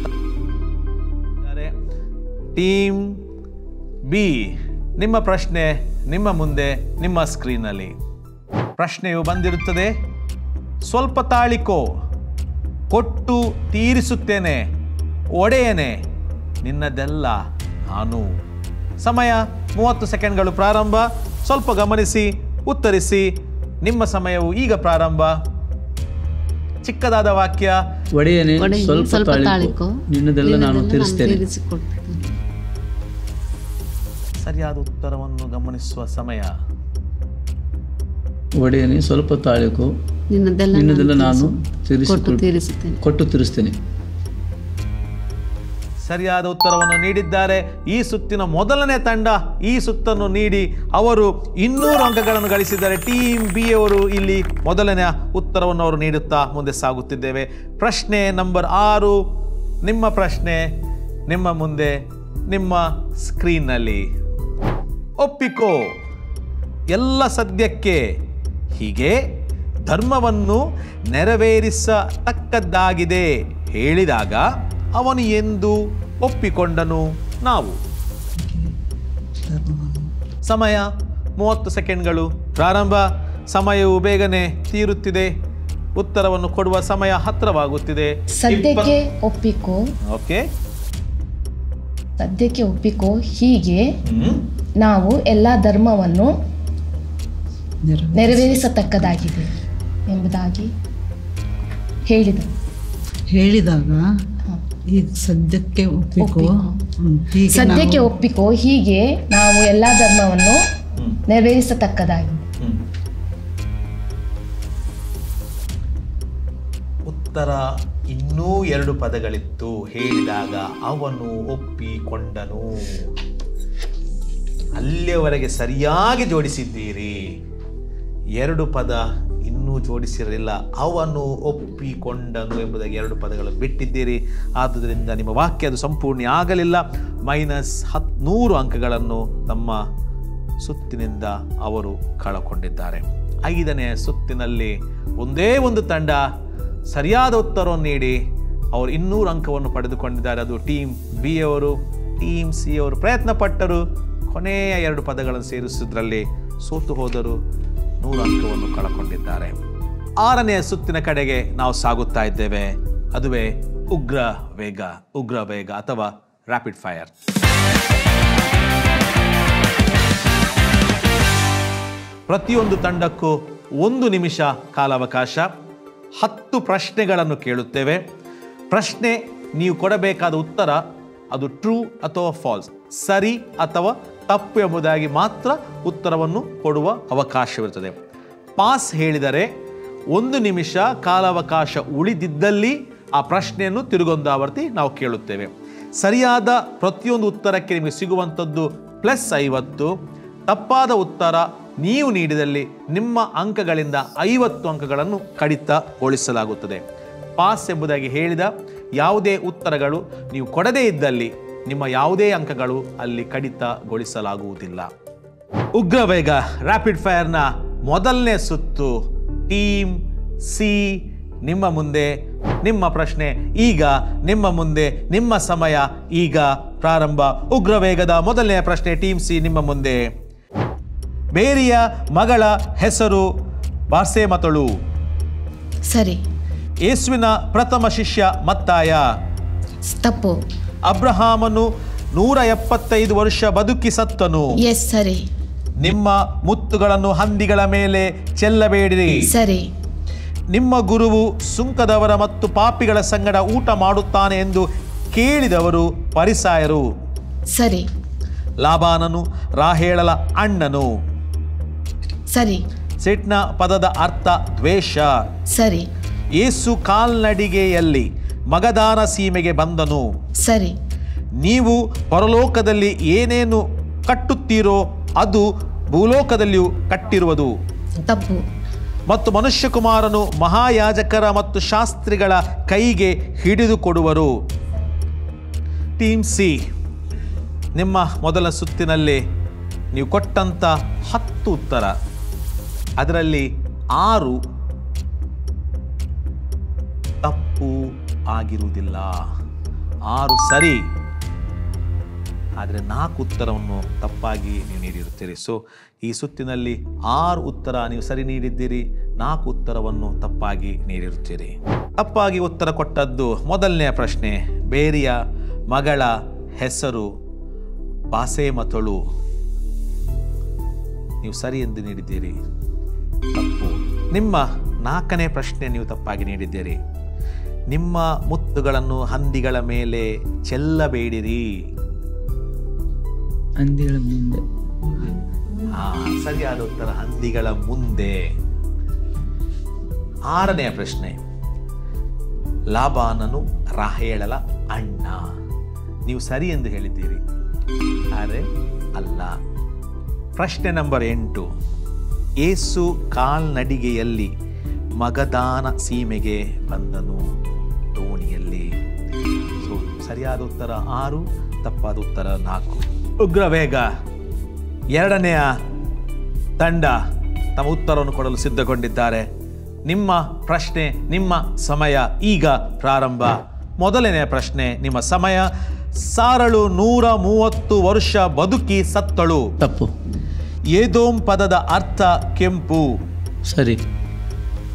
A: ಟೀಮ್ ಬಿ ನಿಮ್ಮ ಪ್ರಶ್ನೆ ನಿಮ್ಮ ಮುಂದೆ ನಿಮ್ಮ ಸ್ಕ್ರೀನಲ್ಲಿ ಪ್ರಶ್ನೆಯು ಬಂದಿರುತ್ತದೆ ಸ್ವಲ್ಪ ತಾಳಿಕೋ ಕೊಟ್ಟು ತೀರಿಸುತ್ತೇನೆ ಒಡೆಯನೆ ನಿನ್ನದೆಲ್ಲ ನಾನು ಸಮಯ ಮೂವತ್ತು ಸೆಕೆಂಡ್ಗಳು ಪ್ರಾರಂಭ ಸ್ವಲ್ಪ ಗಮನಿಸಿ ಉತ್ತರಿಸಿ ನಿಮ್ಮ ಸಮಯವು ಈಗ ಪ್ರಾರಂಭ ಚಿಕ್ಕದಾದ ವಾಕ್ಯ
C: ಒಡೆಯನೆ
F: ಒಡೆಯನೇ
C: ಸ್ವಲ್ಪ
F: ಸ್ವಲ್ಪ
C: ತಾಳಿಕೋ
F: ತಾಳಿಕೋ
C: ನಿನ್ನದೆಲ್ಲ ನಾನು ತೀರಿಸ್ತೇನೆ
F: ತೀರಿಸಿಕೊಡ್ತೇನೆ
A: ಸರಿಯಾದ ಉತ್ತರವನ್ನು ಗಮನಿಸುವ ಸಮಯ
C: ಒಡೆಯನೆ ಸ್ವಲ್ಪ ತಾಳಿಕೋ
F: ನಿನ್ನದೆಲ್ಲ
C: ನಿನ್ನದೆಲ್ಲ ನಾನು
F: ತೀರಿಸಿ- ಕೊಟ್ಟು
C: ತೀರಿಸಿಕೊಡ್
F: ತೀರಿಸುತ್ತೇನೆ
C: ಕೊಟ್ಟು ತೀರಿಸ್ತೇನೆ
A: ಸರಿಯಾದ ಉತ್ತರವನ್ನು ನೀಡಿದ್ದಾರೆ ಈ ಸುತ್ತಿನ ಮೊದಲನೇ ತಂಡ ಈ ಸುತ್ತನ್ನು ನೀಡಿ ಅವರು ಇನ್ನೂರು ಅಂಕಗಳನ್ನು ಗಳಿಸಿದ್ದಾರೆ ಟೀಮ್ ಬಿ ಅವರು ಇಲ್ಲಿ ಮೊದಲನೇ ಉತ್ತರವನ್ನು ಅವರು ನೀಡುತ್ತಾ ಮುಂದೆ ಸಾಗುತ್ತಿದ್ದೇವೆ ಪ್ರಶ್ನೆ ನಂಬರ್ ಆರು ನಿಮ್ಮ ಪ್ರಶ್ನೆ ನಿಮ್ಮ ಮುಂದೆ ನಿಮ್ಮ ಸ್ಕ್ರೀನ್ನಲ್ಲಿ ಒಪ್ಪಿಕೋ ಎಲ್ಲ ಸದ್ಯಕ್ಕೆ ಹೀಗೆ ಧರ್ಮವನ್ನು ನೆರವೇರಿಸತಕ್ಕದ್ದಾಗಿದೆ ಹೇಳಿದಾಗ ಅವನು ಎಂದು ಒಪ್ಪಿಕೊಂಡನು ನಾವು ಸಮಯ ಮೂವತ್ತು ಸೆಕೆಂಡ್ಗಳು ಪ್ರಾರಂಭ ಸಮಯವು ಬೇಗನೆ ತೀರುತ್ತಿದೆ ಉತ್ತರವನ್ನು ಕೊಡುವ ಸಮಯ ಹತ್ತಿರವಾಗುತ್ತಿದೆ
B: ಸದ್ಯಕ್ಕೆ ಒಪ್ಪಿಕೋ
A: ಓಕೆ
B: ಸದ್ಯಕ್ಕೆ ಒಪ್ಪಿಕೋ ಹೀಗೆ
A: ಹ್ಮ್
B: ನಾವು ಎಲ್ಲ ಧರ್ಮವನ್ನು
D: ನೆರವೇರಿಸಿ
B: ನೆರವೇರಿಸತಕ್ಕದಾಗಿದೆ ಎಂಬುದಾಗಿ ಹೇಳಿದರು
D: ಹೇಳಿದಾಗ
B: ಹ.
D: ಈಗ ಸದ್ಯಕ್ಕೆ ಒಪ್ಪಿಕೋ
B: ಒಪ್ಪಿಕೋ.
D: ಹ್ಮ್. ಹೀಗೆ
B: ಸದ್ಯಕ್ಕೆ
D: ನಾವು-
B: ಒಪ್ಪಿಕೋ ಹೀಗೆ ನಾವು ಎಲ್ಲ ಧರ್ಮವನ್ನು
A: ಹ್ಮ್
B: ನೆರವೇರಿಸತಕ್ಕದಾಗಿದೆ
A: ಹ್ಮ್. ಉತ್ತರ ಇನ್ನೂ ಎರಡು ಪದಗಳಿತ್ತು ಹೇಳಿದಾಗ ಅವನು ಒಪ್ಪಿಕೊಂಡನು ಅಲ್ಲಿಯವರೆಗೆ ಸರಿಯಾಗಿ ಜೋಡಿಸಿದ್ದೀರಿ ಎರಡು ಪದ ಇನ್ನೂ ಜೋಡಿಸಿರಲಿಲ್ಲ ಅವನು ಒಪ್ಪಿಕೊಂಡನು ಎಂಬುದಾಗಿ ಎರಡು ಪದಗಳು ಬಿಟ್ಟಿದ್ದೀರಿ ಆದುದರಿಂದ ನಿಮ್ಮ ವಾಕ್ಯ ಅದು ಸಂಪೂರ್ಣ ಆಗಲಿಲ್ಲ ಮೈನಸ್ ಹತ್ ನೂರು ಅಂಕಗಳನ್ನು ತಮ್ಮ ಸುತ್ತಿನಿಂದ ಅವರು ಕಳಕೊಂಡಿದ್ದಾರೆ ಐದನೇ ಸುತ್ತಿನಲ್ಲಿ ಒಂದೇ ಒಂದು ತಂಡ ಸರಿಯಾದ ಉತ್ತರವನ್ನು ನೀಡಿ ಅವರು ಇನ್ನೂರು ಅಂಕವನ್ನು ಪಡೆದುಕೊಂಡಿದ್ದಾರೆ ಅದು ಟೀಮ್ ಬಿ ಅವರು ಟೀಮ್ ಸಿ ಅವರು ಪ್ರಯತ್ನ ಪಟ್ಟರು ಕೊನೆಯ ಎರಡು ಪದಗಳನ್ನು ಸೇರಿಸುವುದರಲ್ಲಿ ಸೋತು ಹೋದರು ನೂರು ಅಂಕವನ್ನು ಕಳಕೊಂಡಿದ್ದಾರೆ ಆರನೆಯ ಸುತ್ತಿನ ಕಡೆಗೆ ನಾವು ಸಾಗುತ್ತಾ ಇದ್ದೇವೆ ಅದುವೇ ಉಗ್ರ ವೇಗ ಉಗ್ರ ವೇಗ ಅಥವಾ ರ್ಯಾಪಿಡ್ ಫೈರ್ ಪ್ರತಿಯೊಂದು ತಂಡಕ್ಕೂ ಒಂದು ನಿಮಿಷ ಕಾಲಾವಕಾಶ ಹತ್ತು ಪ್ರಶ್ನೆಗಳನ್ನು ಕೇಳುತ್ತೇವೆ ಪ್ರಶ್ನೆ ನೀವು ಕೊಡಬೇಕಾದ ಉತ್ತರ ಅದು ಟ್ರೂ ಅಥವಾ ಫಾಲ್ಸ್ ಸರಿ ಅಥವಾ ತಪ್ಪು ಎಂಬುದಾಗಿ ಮಾತ್ರ ಉತ್ತರವನ್ನು ಕೊಡುವ ಅವಕಾಶವಿರುತ್ತದೆ ಪಾಸ್ ಹೇಳಿದರೆ ಒಂದು ನಿಮಿಷ ಕಾಲಾವಕಾಶ ಉಳಿದಿದ್ದಲ್ಲಿ ಆ ಪ್ರಶ್ನೆಯನ್ನು ತಿರುಗೊಂದಾವರ್ತಿ ನಾವು ಕೇಳುತ್ತೇವೆ ಸರಿಯಾದ ಪ್ರತಿಯೊಂದು ಉತ್ತರಕ್ಕೆ ನಿಮಗೆ ಸಿಗುವಂಥದ್ದು ಪ್ಲಸ್ ಐವತ್ತು ತಪ್ಪಾದ ಉತ್ತರ ನೀವು ನೀಡಿದಲ್ಲಿ ನಿಮ್ಮ ಅಂಕಗಳಿಂದ ಐವತ್ತು ಅಂಕಗಳನ್ನು ಕಡಿತಗೊಳಿಸಲಾಗುತ್ತದೆ ಪಾಸ್ ಎಂಬುದಾಗಿ ಹೇಳಿದ ಯಾವುದೇ ಉತ್ತರಗಳು ನೀವು ಕೊಡದೇ ಇದ್ದಲ್ಲಿ ನಿಮ್ಮ ಯಾವುದೇ ಅಂಕಗಳು ಅಲ್ಲಿ ಕಡಿತಗೊಳಿಸಲಾಗುವುದಿಲ್ಲ ಉಗ್ರ ವೇಗ ರ್ಯಾಪಿಡ್ ಫೈರ್ನ ಮೊದಲನೇ ಸುತ್ತು ಟೀಮ್ ಸಿ ನಿಮ್ಮ ಮುಂದೆ ನಿಮ್ಮ ಪ್ರಶ್ನೆ ಈಗ ನಿಮ್ಮ ಮುಂದೆ ನಿಮ್ಮ ಸಮಯ ಈಗ ಪ್ರಾರಂಭ ಉಗ್ರ ವೇಗದ ಮೊದಲನೆಯ ಪ್ರಶ್ನೆ ಟೀಮ್ ಸಿ ನಿಮ್ಮ ಮುಂದೆ ಬೇರಿಯ ಮಗಳ ಹೆಸರು ಬಾರ್ಸೇಮತಳು
B: ಸರಿ
A: ಯೇಸುವಿನ ಪ್ರಥಮ ಶಿಷ್ಯ ಮತ್ತಾಯ
B: ತಪ್ಪು
A: ಅಬ್ರಹಾಮನು ನೂರ ಎಪ್ಪತ್ತೈದು ವರ್ಷ ಬದುಕಿ ಸತ್ತನು
B: ಎಸ್ ಸರಿ
A: ನಿಮ್ಮ ಮುತ್ತುಗಳನ್ನು ಹಂದಿಗಳ ಮೇಲೆ ಚೆಲ್ಲಬೇಡಿರಿ
B: ಸರಿ
A: ನಿಮ್ಮ ಗುರುವು ಸುಂಕದವರ ಮತ್ತು ಪಾಪಿಗಳ ಸಂಗಡ ಊಟ ಮಾಡುತ್ತಾನೆ ಎಂದು ಕೇಳಿದವರು ಪರಿಸಾಯರು
B: ಸರಿ
A: ಲಾಬಾನನು ರಾಹೇಳಲ ಅಣ್ಣನು
B: ಸರಿ
A: ಸಿಟ್ನ ಪದದ ಅರ್ಥ ದ್ವೇಷ
B: ಸರಿ
A: ಏಸು ಕಾಲ್ನಡಿಗೆಯಲ್ಲಿ ಮಗದಾನ ಸೀಮೆಗೆ ಬಂದನು
B: ಸರಿ
A: ನೀವು ಪರಲೋಕದಲ್ಲಿ ಏನೇನು ಕಟ್ಟುತ್ತೀರೋ ಅದು ಭೂಲೋಕದಲ್ಲಿಯೂ ಕಟ್ಟಿರುವುದು
B: ತಪ್ಪು
A: ಮತ್ತು ಮನುಷ್ಯಕುಮಾರನು ಮಹಾಯಾಜಕರ ಮತ್ತು ಶಾಸ್ತ್ರಿಗಳ ಕೈಗೆ ಹಿಡಿದುಕೊಡುವರು ಟೀಮ್ ಸಿ ನಿಮ್ಮ ಮೊದಲ ಸುತ್ತಿನಲ್ಲಿ ನೀವು ಕೊಟ್ಟಂಥ ಹತ್ತು ಉತ್ತರ ಅದರಲ್ಲಿ ಆರು ತಪ್ಪು ಆಗಿರುವುದಿಲ್ಲ ಆರು ಸರಿ ಆದರೆ ನಾಲ್ಕು ಉತ್ತರವನ್ನು ತಪ್ಪಾಗಿ ನೀವು ನೀಡಿರುತ್ತೀರಿ ಸೊ ಈ ಸುತ್ತಿನಲ್ಲಿ ಆರು ಉತ್ತರ ನೀವು ಸರಿ ನೀಡಿದ್ದೀರಿ ನಾಲ್ಕು ಉತ್ತರವನ್ನು ತಪ್ಪಾಗಿ ನೀಡಿರುತ್ತೀರಿ ತಪ್ಪಾಗಿ ಉತ್ತರ ಕೊಟ್ಟದ್ದು ಮೊದಲನೆಯ ಪ್ರಶ್ನೆ ಬೇರಿಯ ಮಗಳ ಹೆಸರು ಬಾಸೇಮತಳು ನೀವು ಸರಿ ಎಂದು ನೀಡಿದ್ದೀರಿ ತಪ್ಪು ನಿಮ್ಮ ನಾಲ್ಕನೇ ಪ್ರಶ್ನೆ ನೀವು ತಪ್ಪಾಗಿ ನೀಡಿದ್ದೀರಿ ನಿಮ್ಮ ಮುತ್ತುಗಳನ್ನು ಹಂದಿಗಳ ಮೇಲೆ ಚೆಲ್ಲಬೇಡಿರಿ
C: ಹಂದಿಗಳ ಮುಂದೆ
A: ಆ, ಸರಿಯಾದ ಉತ್ತರ ಹಂದಿಗಳ ಮುಂದೆ ಆರನೆಯ ಪ್ರಶ್ನೆ ಲಾಬಾನನು ರಾಹೇಳಲ ಅಣ್ಣ ನೀವು ಸರಿ ಎಂದು ಹೇಳಿದ್ದೀರಿ ಆದರೆ ಅಲ್ಲ ಪ್ರಶ್ನೆ ನಂಬರ್ ಎಂಟು ಏಸು ಕಾಲ್ನಡಿಗೆಯಲ್ಲಿ ಮಗದಾನ ಸೀಮೆಗೆ ಬಂದನು ದೋಣಿಯಲ್ಲಿ ಸೊ ಸರಿಯಾದ ಉತ್ತರ ಆರು ತಪ್ಪಾದ ಉತ್ತರ ನಾಲ್ಕು ಉಗ್ರ ವೇಗ ಎರಡನೆಯ ತಂಡ ತಮ್ಮ ಉತ್ತರವನ್ನು ಕೊಡಲು ಸಿದ್ಧಗೊಂಡಿದ್ದಾರೆ ನಿಮ್ಮ ಪ್ರಶ್ನೆ ನಿಮ್ಮ ಸಮಯ ಈಗ ಪ್ರಾರಂಭ ಮೊದಲನೆಯ ಪ್ರಶ್ನೆ ನಿಮ್ಮ ಸಮಯ ಸಾರಳು ನೂರ ಮೂವತ್ತು ವರ್ಷ ಬದುಕಿ ಸತ್ತಳು
C: ತಪ್ಪು
A: ಏದೋಮ್ ಪದದ ಅರ್ಥ ಕೆಂಪು
C: ಸರಿ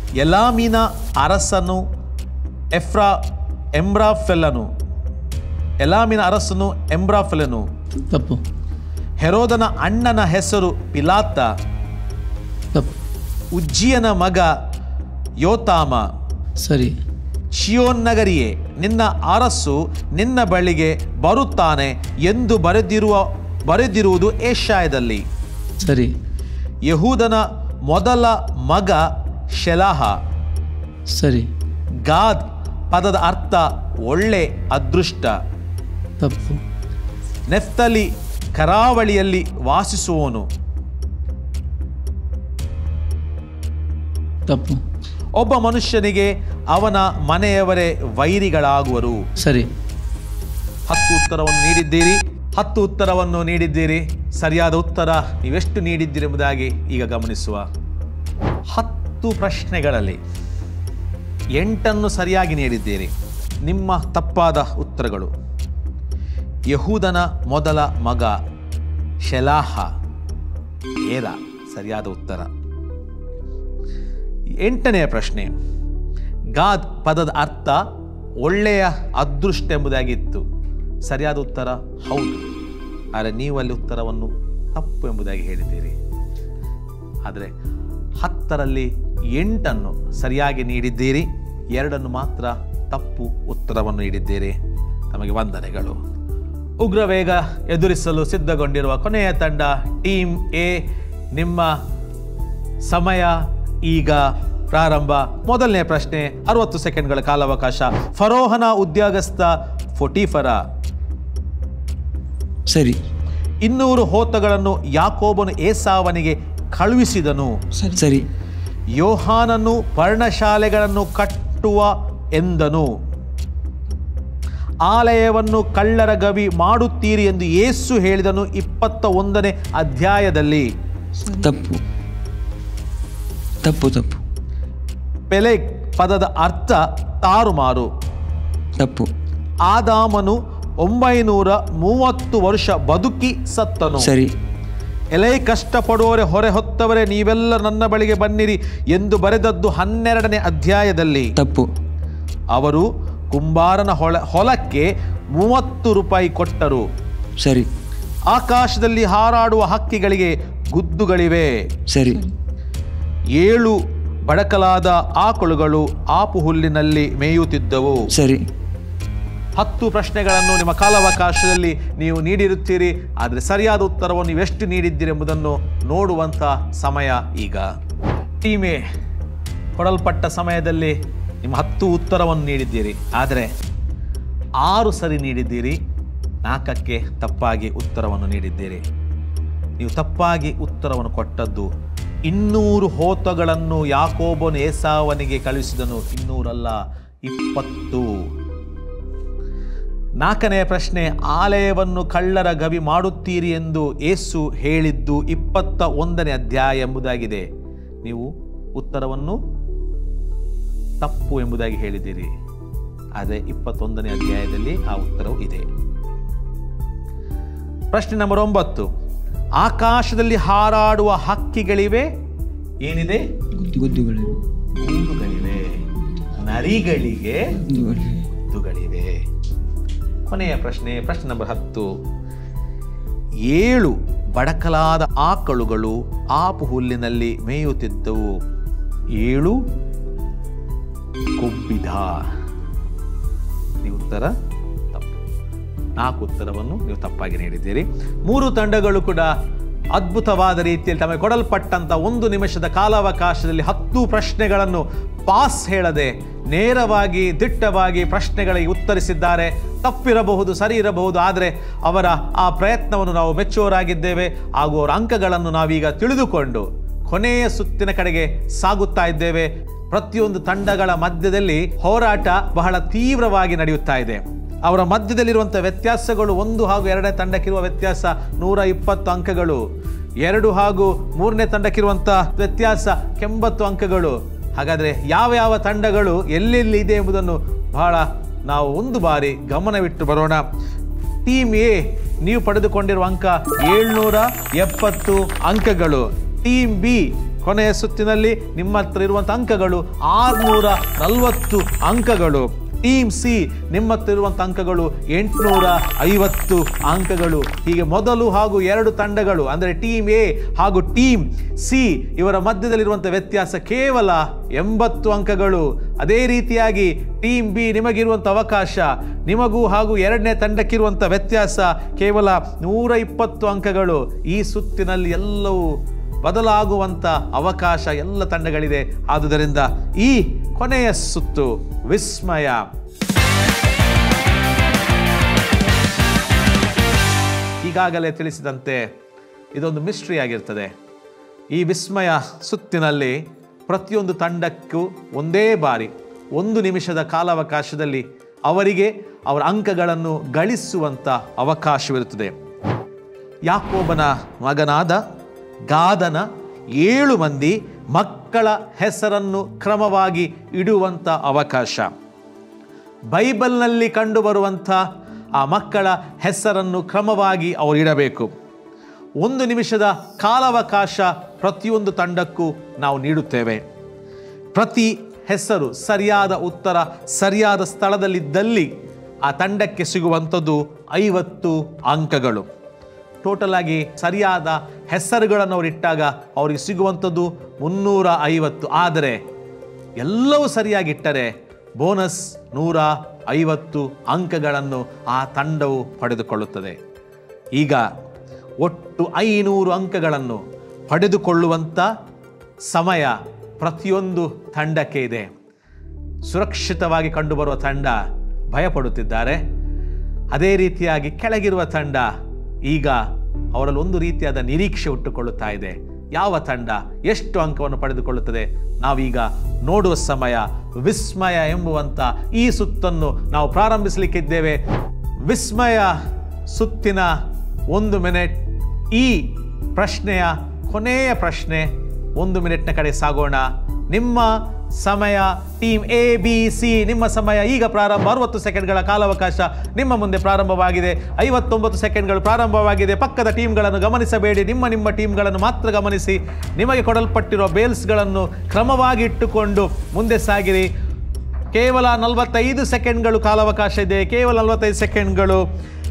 A: ಎಲಾಮಿನ ಅರಸನು ಎಫ್ರಾ ಎಂಬ್ರಾಫೆಲ್ಲನು ಎಲಾಮಿನ ಅರಸನು ಎಂಬ್ರಾಫೆಲನು
C: ತಪ್ಪು
A: ಹೆರೋದನ ಅಣ್ಣನ ಹೆಸರು ಪಿಲಾತ
C: ತಪ್ಪು
A: ಉಜ್ಜಿಯನ ಮಗ ಯೋತಾಮ
C: ಸರಿ
A: ಶಿಯೋನ್ ನಗರಿಯೇ ನಿನ್ನ ಅರಸು ನಿನ್ನ ಬಳಿಗೆ ಬರುತ್ತಾನೆ ಎಂದು ಬರೆದಿರುವ ಬರೆದಿರುವುದು ಏಷಾಯದಲ್ಲಿ
C: ಸರಿ
A: ಯಹೂದನ ಮೊದಲ ಮಗ ಶೆಲಾಹ
C: ಸರಿ
A: ಗಾದ್ ಪದದ ಅರ್ಥ ಒಳ್ಳೆ ಅದೃಷ್ಟ
C: ತಪ್ಪು
A: ನೆಫ್ತಲಿ ಕರಾವಳಿಯಲ್ಲಿ ವಾಸಿಸುವವನು
C: ತಪ್ಪು
A: ಒಬ್ಬ ಮನುಷ್ಯನಿಗೆ ಅವನ ಮನೆಯವರೇ ವೈರಿಗಳಾಗುವರು
C: ಸರಿ
A: ಹತ್ತು ಉತ್ತರವನ್ನು ನೀಡಿದ್ದೀರಿ ಹತ್ತು ಉತ್ತರವನ್ನು ನೀಡಿದ್ದೀರಿ ಸರಿಯಾದ ಉತ್ತರ ನೀವೆಷ್ಟು ನೀಡಿದ್ದೀರಿ ಎಂಬುದಾಗಿ ಈಗ ಗಮನಿಸುವ ಹತ್ತು ಪ್ರಶ್ನೆಗಳಲ್ಲಿ ಎಂಟನ್ನು ಸರಿಯಾಗಿ ನೀಡಿದ್ದೀರಿ ನಿಮ್ಮ ತಪ್ಪಾದ ಉತ್ತರಗಳು ಯಹೂದನ ಮೊದಲ ಮಗ ಶೆಲಾಹ ಏರ ಸರಿಯಾದ ಉತ್ತರ ಎಂಟನೆಯ ಪ್ರಶ್ನೆ ಗಾದ್ ಪದದ ಅರ್ಥ ಒಳ್ಳೆಯ ಅದೃಷ್ಟ ಎಂಬುದಾಗಿತ್ತು ಸರಿಯಾದ ಉತ್ತರ ಹೌದು ಆದರೆ ನೀವು ಅಲ್ಲಿ ಉತ್ತರವನ್ನು ತಪ್ಪು ಎಂಬುದಾಗಿ ಹೇಳಿದ್ದೀರಿ ಆದರೆ ಹತ್ತರಲ್ಲಿ ಎಂಟನ್ನು ಸರಿಯಾಗಿ ನೀಡಿದ್ದೀರಿ ಎರಡನ್ನು ಮಾತ್ರ ತಪ್ಪು ಉತ್ತರವನ್ನು ನೀಡಿದ್ದೀರಿ ತಮಗೆ ವಂದನೆಗಳು ಉಗ್ರವೇಗ ಎದುರಿಸಲು ಸಿದ್ಧಗೊಂಡಿರುವ ಕೊನೆಯ ತಂಡ ಟೀಮ್ ಎ ನಿಮ್ಮ ಸಮಯ ಈಗ ಪ್ರಾರಂಭ ಮೊದಲನೇ ಪ್ರಶ್ನೆ ಅರವತ್ತು ಸೆಕೆಂಡ್ಗಳ ಕಾಲಾವಕಾಶ ಫರೋಹನ ಉದ್ಯೋಗಸ್ಥ ಫೊಟೀಫರ
E: ಸರಿ
A: ಇನ್ನೂರು ಹೋತಗಳನ್ನು ಯಾಕೋಬನು ಏಸಾವನಿಗೆ ಕಳುಹಿಸಿದನು
E: ಸರಿ
A: ಯೋಹಾನನು ಪರ್ಣಶಾಲೆಗಳನ್ನು ಕಟ್ಟುವ ಎಂದನು ಆಲಯವನ್ನು ಕಳ್ಳರ ಗವಿ ಮಾಡುತ್ತೀರಿ ಎಂದು ಯೇಸು ಹೇಳಿದನು ಇಪ್ಪತ್ತ ಒಂದನೇ ಅಧ್ಯಾಯದಲ್ಲಿ
E: ತಪ್ಪು ತಪ್ಪು ತಪ್ಪು
A: ಪೆಲೆಗ್ ಪದದ ಅರ್ಥ ತಾರುಮಾರು
E: ತಪ್ಪು
A: ಆದಾಮನು ಒಂಬೈನೂರ ಮೂವತ್ತು ವರ್ಷ ಬದುಕಿ ಸತ್ತನು
E: ಸರಿ
A: ಎಲೆ ಕಷ್ಟಪಡುವವರೇ ಹೊರೆ ಹೊತ್ತವರೇ ನೀವೆಲ್ಲ ನನ್ನ ಬಳಿಗೆ ಬನ್ನಿರಿ ಎಂದು ಬರೆದದ್ದು ಹನ್ನೆರಡನೇ ಅಧ್ಯಾಯದಲ್ಲಿ
E: ತಪ್ಪು
A: ಅವರು ಕುಂಬಾರನ ಹೊಲ ಹೊಲಕ್ಕೆ ಮೂವತ್ತು ರೂಪಾಯಿ ಕೊಟ್ಟರು
E: ಸರಿ
A: ಆಕಾಶದಲ್ಲಿ ಹಾರಾಡುವ ಹಕ್ಕಿಗಳಿಗೆ ಗುದ್ದುಗಳಿವೆ
E: ಸರಿ
A: ಏಳು ಬಡಕಲಾದ ಆಕಳುಗಳು ಆಪು ಹುಲ್ಲಿನಲ್ಲಿ ಮೇಯುತ್ತಿದ್ದವು
E: ಸರಿ
A: ಹತ್ತು ಪ್ರಶ್ನೆಗಳನ್ನು ನಿಮ್ಮ ಕಾಲಾವಕಾಶದಲ್ಲಿ ನೀವು ನೀಡಿರುತ್ತೀರಿ ಆದರೆ ಸರಿಯಾದ ಉತ್ತರವನ್ನು ನೀವೆಷ್ಟು ನೀಡಿದ್ದೀರಿ ಎಂಬುದನ್ನು ನೋಡುವಂಥ ಸಮಯ ಈಗ ಟೀಮೇ ಕೊಡಲ್ಪಟ್ಟ ಸಮಯದಲ್ಲಿ ನಿಮ್ಮ ಹತ್ತು ಉತ್ತರವನ್ನು ನೀಡಿದ್ದೀರಿ ಆದರೆ ಆರು ಸರಿ ನೀಡಿದ್ದೀರಿ ನಾಲ್ಕಕ್ಕೆ ತಪ್ಪಾಗಿ ಉತ್ತರವನ್ನು ನೀಡಿದ್ದೀರಿ ನೀವು ತಪ್ಪಾಗಿ ಉತ್ತರವನ್ನು ಕೊಟ್ಟದ್ದು ಇನ್ನೂರು ಹೋತಗಳನ್ನು ಯಾಕೋಬನು ಏಸಾವನಿಗೆ ಕಳುಹಿಸಿದನು ಇನ್ನೂರಲ್ಲ ಇಪ್ಪತ್ತು ನಾಲ್ಕನೆಯ ಪ್ರಶ್ನೆ ಆಲಯವನ್ನು ಕಳ್ಳರ ಗವಿ ಮಾಡುತ್ತೀರಿ ಎಂದು ಏಸು ಹೇಳಿದ್ದು ಇಪ್ಪತ್ತ ಒಂದನೇ ಅಧ್ಯಾಯ ಎಂಬುದಾಗಿದೆ ನೀವು ಉತ್ತರವನ್ನು ತಪ್ಪು ಎಂಬುದಾಗಿ ಹೇಳಿದ್ದೀರಿ ಆದರೆ ಇಪ್ಪತ್ತೊಂದನೇ ಅಧ್ಯಾಯದಲ್ಲಿ ಆ ಉತ್ತರವು ಇದೆ ಪ್ರಶ್ನೆ ನಂಬರ್ ಒಂಬತ್ತು ಆಕಾಶದಲ್ಲಿ ಹಾರಾಡುವ ಹಕ್ಕಿಗಳಿವೆ ಏನಿದೆ
E: ಗುದ್ದುಗಳು
A: ಗೂಡುಗಳಿವೆ ನರಿಗಳಿಗೆ
E: ಗುದ್ದುಗಳು
A: ಗುದ್ದುಗಳಿವೆ ಕೊನೆಯ ಪ್ರಶ್ನೆ ಪ್ರಶ್ನೆ ನಂಬರ್ ಹತ್ತು ಏಳು ಬಡಕಲಾದ ಆಕಳುಗಳು ಆಪು ಹುಲ್ಲಿನಲ್ಲಿ ಮೇಯುತ್ತಿದ್ದವು ಏಳು ಕೊಬ್ಬಿದ ನೀವು ಉತ್ತರ ತಪ್ಪು ನಾಲ್ಕು ಉತ್ತರವನ್ನು ನೀವು ತಪ್ಪಾಗಿ ನೀಡಿದ್ದೀರಿ ಮೂರು ತಂಡಗಳು ಕೂಡ ಅದ್ಭುತವಾದ ರೀತಿಯಲ್ಲಿ ತಮಗೆ ಕೊಡಲ್ಪಟ್ಟಂತ ಒಂದು ನಿಮಿಷದ ಕಾಲಾವಕಾಶದಲ್ಲಿ ಹತ್ತು ಪ್ರಶ್ನೆಗಳನ್ನು ಪಾಸ್ ಹೇಳದೆ ನೇರವಾಗಿ ದಿಟ್ಟವಾಗಿ ಪ್ರಶ್ನೆಗಳಿಗೆ ಉತ್ತರಿಸಿದ್ದಾರೆ ತಪ್ಪಿರಬಹುದು ಸರಿ ಇರಬಹುದು ಆದರೆ ಅವರ ಆ ಪ್ರಯತ್ನವನ್ನು ನಾವು ಮೆಚ್ಚುವರಾಗಿದ್ದೇವೆ ಹಾಗೂ ಅವರ ಅಂಕಗಳನ್ನು ನಾವೀಗ ತಿಳಿದುಕೊಂಡು ಕೊನೆಯ ಸುತ್ತಿನ ಕಡೆಗೆ ಸಾಗುತ್ತಾ ಇದ್ದೇವೆ ಪ್ರತಿಯೊಂದು ತಂಡಗಳ ಮಧ್ಯದಲ್ಲಿ ಹೋರಾಟ ಬಹಳ ತೀವ್ರವಾಗಿ ನಡೆಯುತ್ತಾ ಇದೆ ಅವರ ಮಧ್ಯದಲ್ಲಿರುವಂಥ ವ್ಯತ್ಯಾಸಗಳು ಒಂದು ಹಾಗೂ ಎರಡನೇ ತಂಡಕ್ಕಿರುವ ವ್ಯತ್ಯಾಸ ನೂರ ಇಪ್ಪತ್ತು ಅಂಕಗಳು ಎರಡು ಹಾಗೂ ಮೂರನೇ ತಂಡಕ್ಕಿರುವಂಥ ವ್ಯತ್ಯಾಸ ಎಂಬತ್ತು ಅಂಕಗಳು ಹಾಗಾದರೆ ಯಾವ ಯಾವ ತಂಡಗಳು ಎಲ್ಲೆಲ್ಲಿ ಇದೆ ಎಂಬುದನ್ನು ಬಹಳ ನಾವು ಒಂದು ಬಾರಿ ಗಮನವಿಟ್ಟು ಬರೋಣ ಟೀಮ್ ಎ ನೀವು ಪಡೆದುಕೊಂಡಿರುವ ಅಂಕ ಏಳ್ನೂರ ಎಪ್ಪತ್ತು ಅಂಕಗಳು ಟೀಮ್ ಬಿ ಕೊನೆಯ ಸುತ್ತಿನಲ್ಲಿ ನಿಮ್ಮ ಹತ್ರ ಇರುವಂಥ ಅಂಕಗಳು ಆರುನೂರ ನಲವತ್ತು ಅಂಕಗಳು ಟೀಮ್ ಸಿ ನಿಮ್ಮತ್ತಿರುವಂಥ ಅಂಕಗಳು ಎಂಟುನೂರ ಐವತ್ತು ಅಂಕಗಳು ಹೀಗೆ ಮೊದಲು ಹಾಗೂ ಎರಡು ತಂಡಗಳು ಅಂದರೆ ಟೀಮ್ ಎ ಹಾಗೂ ಟೀಮ್ ಸಿ ಇವರ ಮಧ್ಯದಲ್ಲಿರುವಂಥ ವ್ಯತ್ಯಾಸ ಕೇವಲ ಎಂಬತ್ತು ಅಂಕಗಳು ಅದೇ ರೀತಿಯಾಗಿ ಟೀಮ್ ಬಿ ನಿಮಗಿರುವಂಥ ಅವಕಾಶ ನಿಮಗೂ ಹಾಗೂ ಎರಡನೇ ತಂಡಕ್ಕಿರುವಂಥ ವ್ಯತ್ಯಾಸ ಕೇವಲ ನೂರ ಇಪ್ಪತ್ತು ಅಂಕಗಳು ಈ ಸುತ್ತಿನಲ್ಲಿ ಎಲ್ಲವೂ ಬದಲಾಗುವಂಥ ಅವಕಾಶ ಎಲ್ಲ ತಂಡಗಳಿದೆ ಆದುದರಿಂದ ಈ ಕೊನೆಯ ಸುತ್ತು ವಿಸ್ಮಯ ಈಗಾಗಲೇ ತಿಳಿಸಿದಂತೆ ಇದೊಂದು ಮಿಸ್ಟ್ರಿ ಆಗಿರ್ತದೆ ಈ ವಿಸ್ಮಯ ಸುತ್ತಿನಲ್ಲಿ ಪ್ರತಿಯೊಂದು ತಂಡಕ್ಕೂ ಒಂದೇ ಬಾರಿ ಒಂದು ನಿಮಿಷದ ಕಾಲಾವಕಾಶದಲ್ಲಿ ಅವರಿಗೆ ಅವರ ಅಂಕಗಳನ್ನು ಗಳಿಸುವಂಥ ಅವಕಾಶವಿರುತ್ತದೆ ಯಾಕೋಬನ ಮಗನಾದ ಗಾದನ ಏಳು ಮಂದಿ ಮಕ್ಕಳ ಹೆಸರನ್ನು ಕ್ರಮವಾಗಿ ಇಡುವಂಥ ಅವಕಾಶ ಬೈಬಲ್ನಲ್ಲಿ ಕಂಡುಬರುವಂಥ ಆ ಮಕ್ಕಳ ಹೆಸರನ್ನು ಕ್ರಮವಾಗಿ ಅವರು ಇಡಬೇಕು ಒಂದು ನಿಮಿಷದ ಕಾಲಾವಕಾಶ ಪ್ರತಿಯೊಂದು ತಂಡಕ್ಕೂ ನಾವು ನೀಡುತ್ತೇವೆ ಪ್ರತಿ ಹೆಸರು ಸರಿಯಾದ ಉತ್ತರ ಸರಿಯಾದ ಸ್ಥಳದಲ್ಲಿದ್ದಲ್ಲಿ ಆ ತಂಡಕ್ಕೆ ಸಿಗುವಂಥದ್ದು ಐವತ್ತು ಅಂಕಗಳು ಟೋಟಲ್ ಆಗಿ ಸರಿಯಾದ ಹೆಸರುಗಳನ್ನು ಅವರು ಇಟ್ಟಾಗ ಅವರಿಗೆ ಸಿಗುವಂಥದ್ದು ಮುನ್ನೂರ ಐವತ್ತು ಆದರೆ ಎಲ್ಲವೂ ಸರಿಯಾಗಿಟ್ಟರೆ ಬೋನಸ್ ನೂರ ಐವತ್ತು ಅಂಕಗಳನ್ನು ಆ ತಂಡವು ಪಡೆದುಕೊಳ್ಳುತ್ತದೆ ಈಗ ಒಟ್ಟು ಐನೂರು ಅಂಕಗಳನ್ನು ಪಡೆದುಕೊಳ್ಳುವಂಥ ಸಮಯ ಪ್ರತಿಯೊಂದು ತಂಡಕ್ಕೆ ಇದೆ ಸುರಕ್ಷಿತವಾಗಿ ಕಂಡುಬರುವ ತಂಡ ಭಯಪಡುತ್ತಿದ್ದಾರೆ ಅದೇ ರೀತಿಯಾಗಿ ಕೆಳಗಿರುವ ತಂಡ ಈಗ ಅವರಲ್ಲಿ ಒಂದು ರೀತಿಯಾದ ನಿರೀಕ್ಷೆ ಹುಟ್ಟುಕೊಳ್ಳುತ್ತಾ ಇದೆ ಯಾವ ತಂಡ ಎಷ್ಟು ಅಂಕವನ್ನು ಪಡೆದುಕೊಳ್ಳುತ್ತದೆ ನಾವೀಗ ನೋಡುವ ಸಮಯ ವಿಸ್ಮಯ ಎಂಬುವಂಥ ಈ ಸುತ್ತನ್ನು ನಾವು ಪ್ರಾರಂಭಿಸಲಿಕ್ಕಿದ್ದೇವೆ ವಿಸ್ಮಯ ಸುತ್ತಿನ ಒಂದು ಮಿನಿಟ್ ಈ ಪ್ರಶ್ನೆಯ ಕೊನೆಯ ಪ್ರಶ್ನೆ ಒಂದು ಮಿನಿಟ್ನ ಕಡೆ ಸಾಗೋಣ ನಿಮ್ಮ ಸಮಯ ಟೀಮ್ ಎ ಬಿ ಸಿ ನಿಮ್ಮ ಸಮಯ ಈಗ ಪ್ರಾರಂಭ ಅರವತ್ತು ಸೆಕೆಂಡ್ಗಳ ಕಾಲಾವಕಾಶ ನಿಮ್ಮ ಮುಂದೆ ಪ್ರಾರಂಭವಾಗಿದೆ ಐವತ್ತೊಂಬತ್ತು ಸೆಕೆಂಡ್ಗಳು ಪ್ರಾರಂಭವಾಗಿದೆ ಪಕ್ಕದ ಟೀಮ್ಗಳನ್ನು ಗಮನಿಸಬೇಡಿ ನಿಮ್ಮ ನಿಮ್ಮ ಟೀಮ್ಗಳನ್ನು ಮಾತ್ರ ಗಮನಿಸಿ ನಿಮಗೆ ಕೊಡಲ್ಪಟ್ಟಿರುವ ಬೇಲ್ಸ್ಗಳನ್ನು ಕ್ರಮವಾಗಿ ಇಟ್ಟುಕೊಂಡು ಮುಂದೆ ಸಾಗಿರಿ ಕೇವಲ ನಲವತ್ತೈದು ಸೆಕೆಂಡ್ಗಳು ಕಾಲಾವಕಾಶ ಇದೆ ಕೇವಲ ನಲವತ್ತೈದು ಸೆಕೆಂಡ್ಗಳು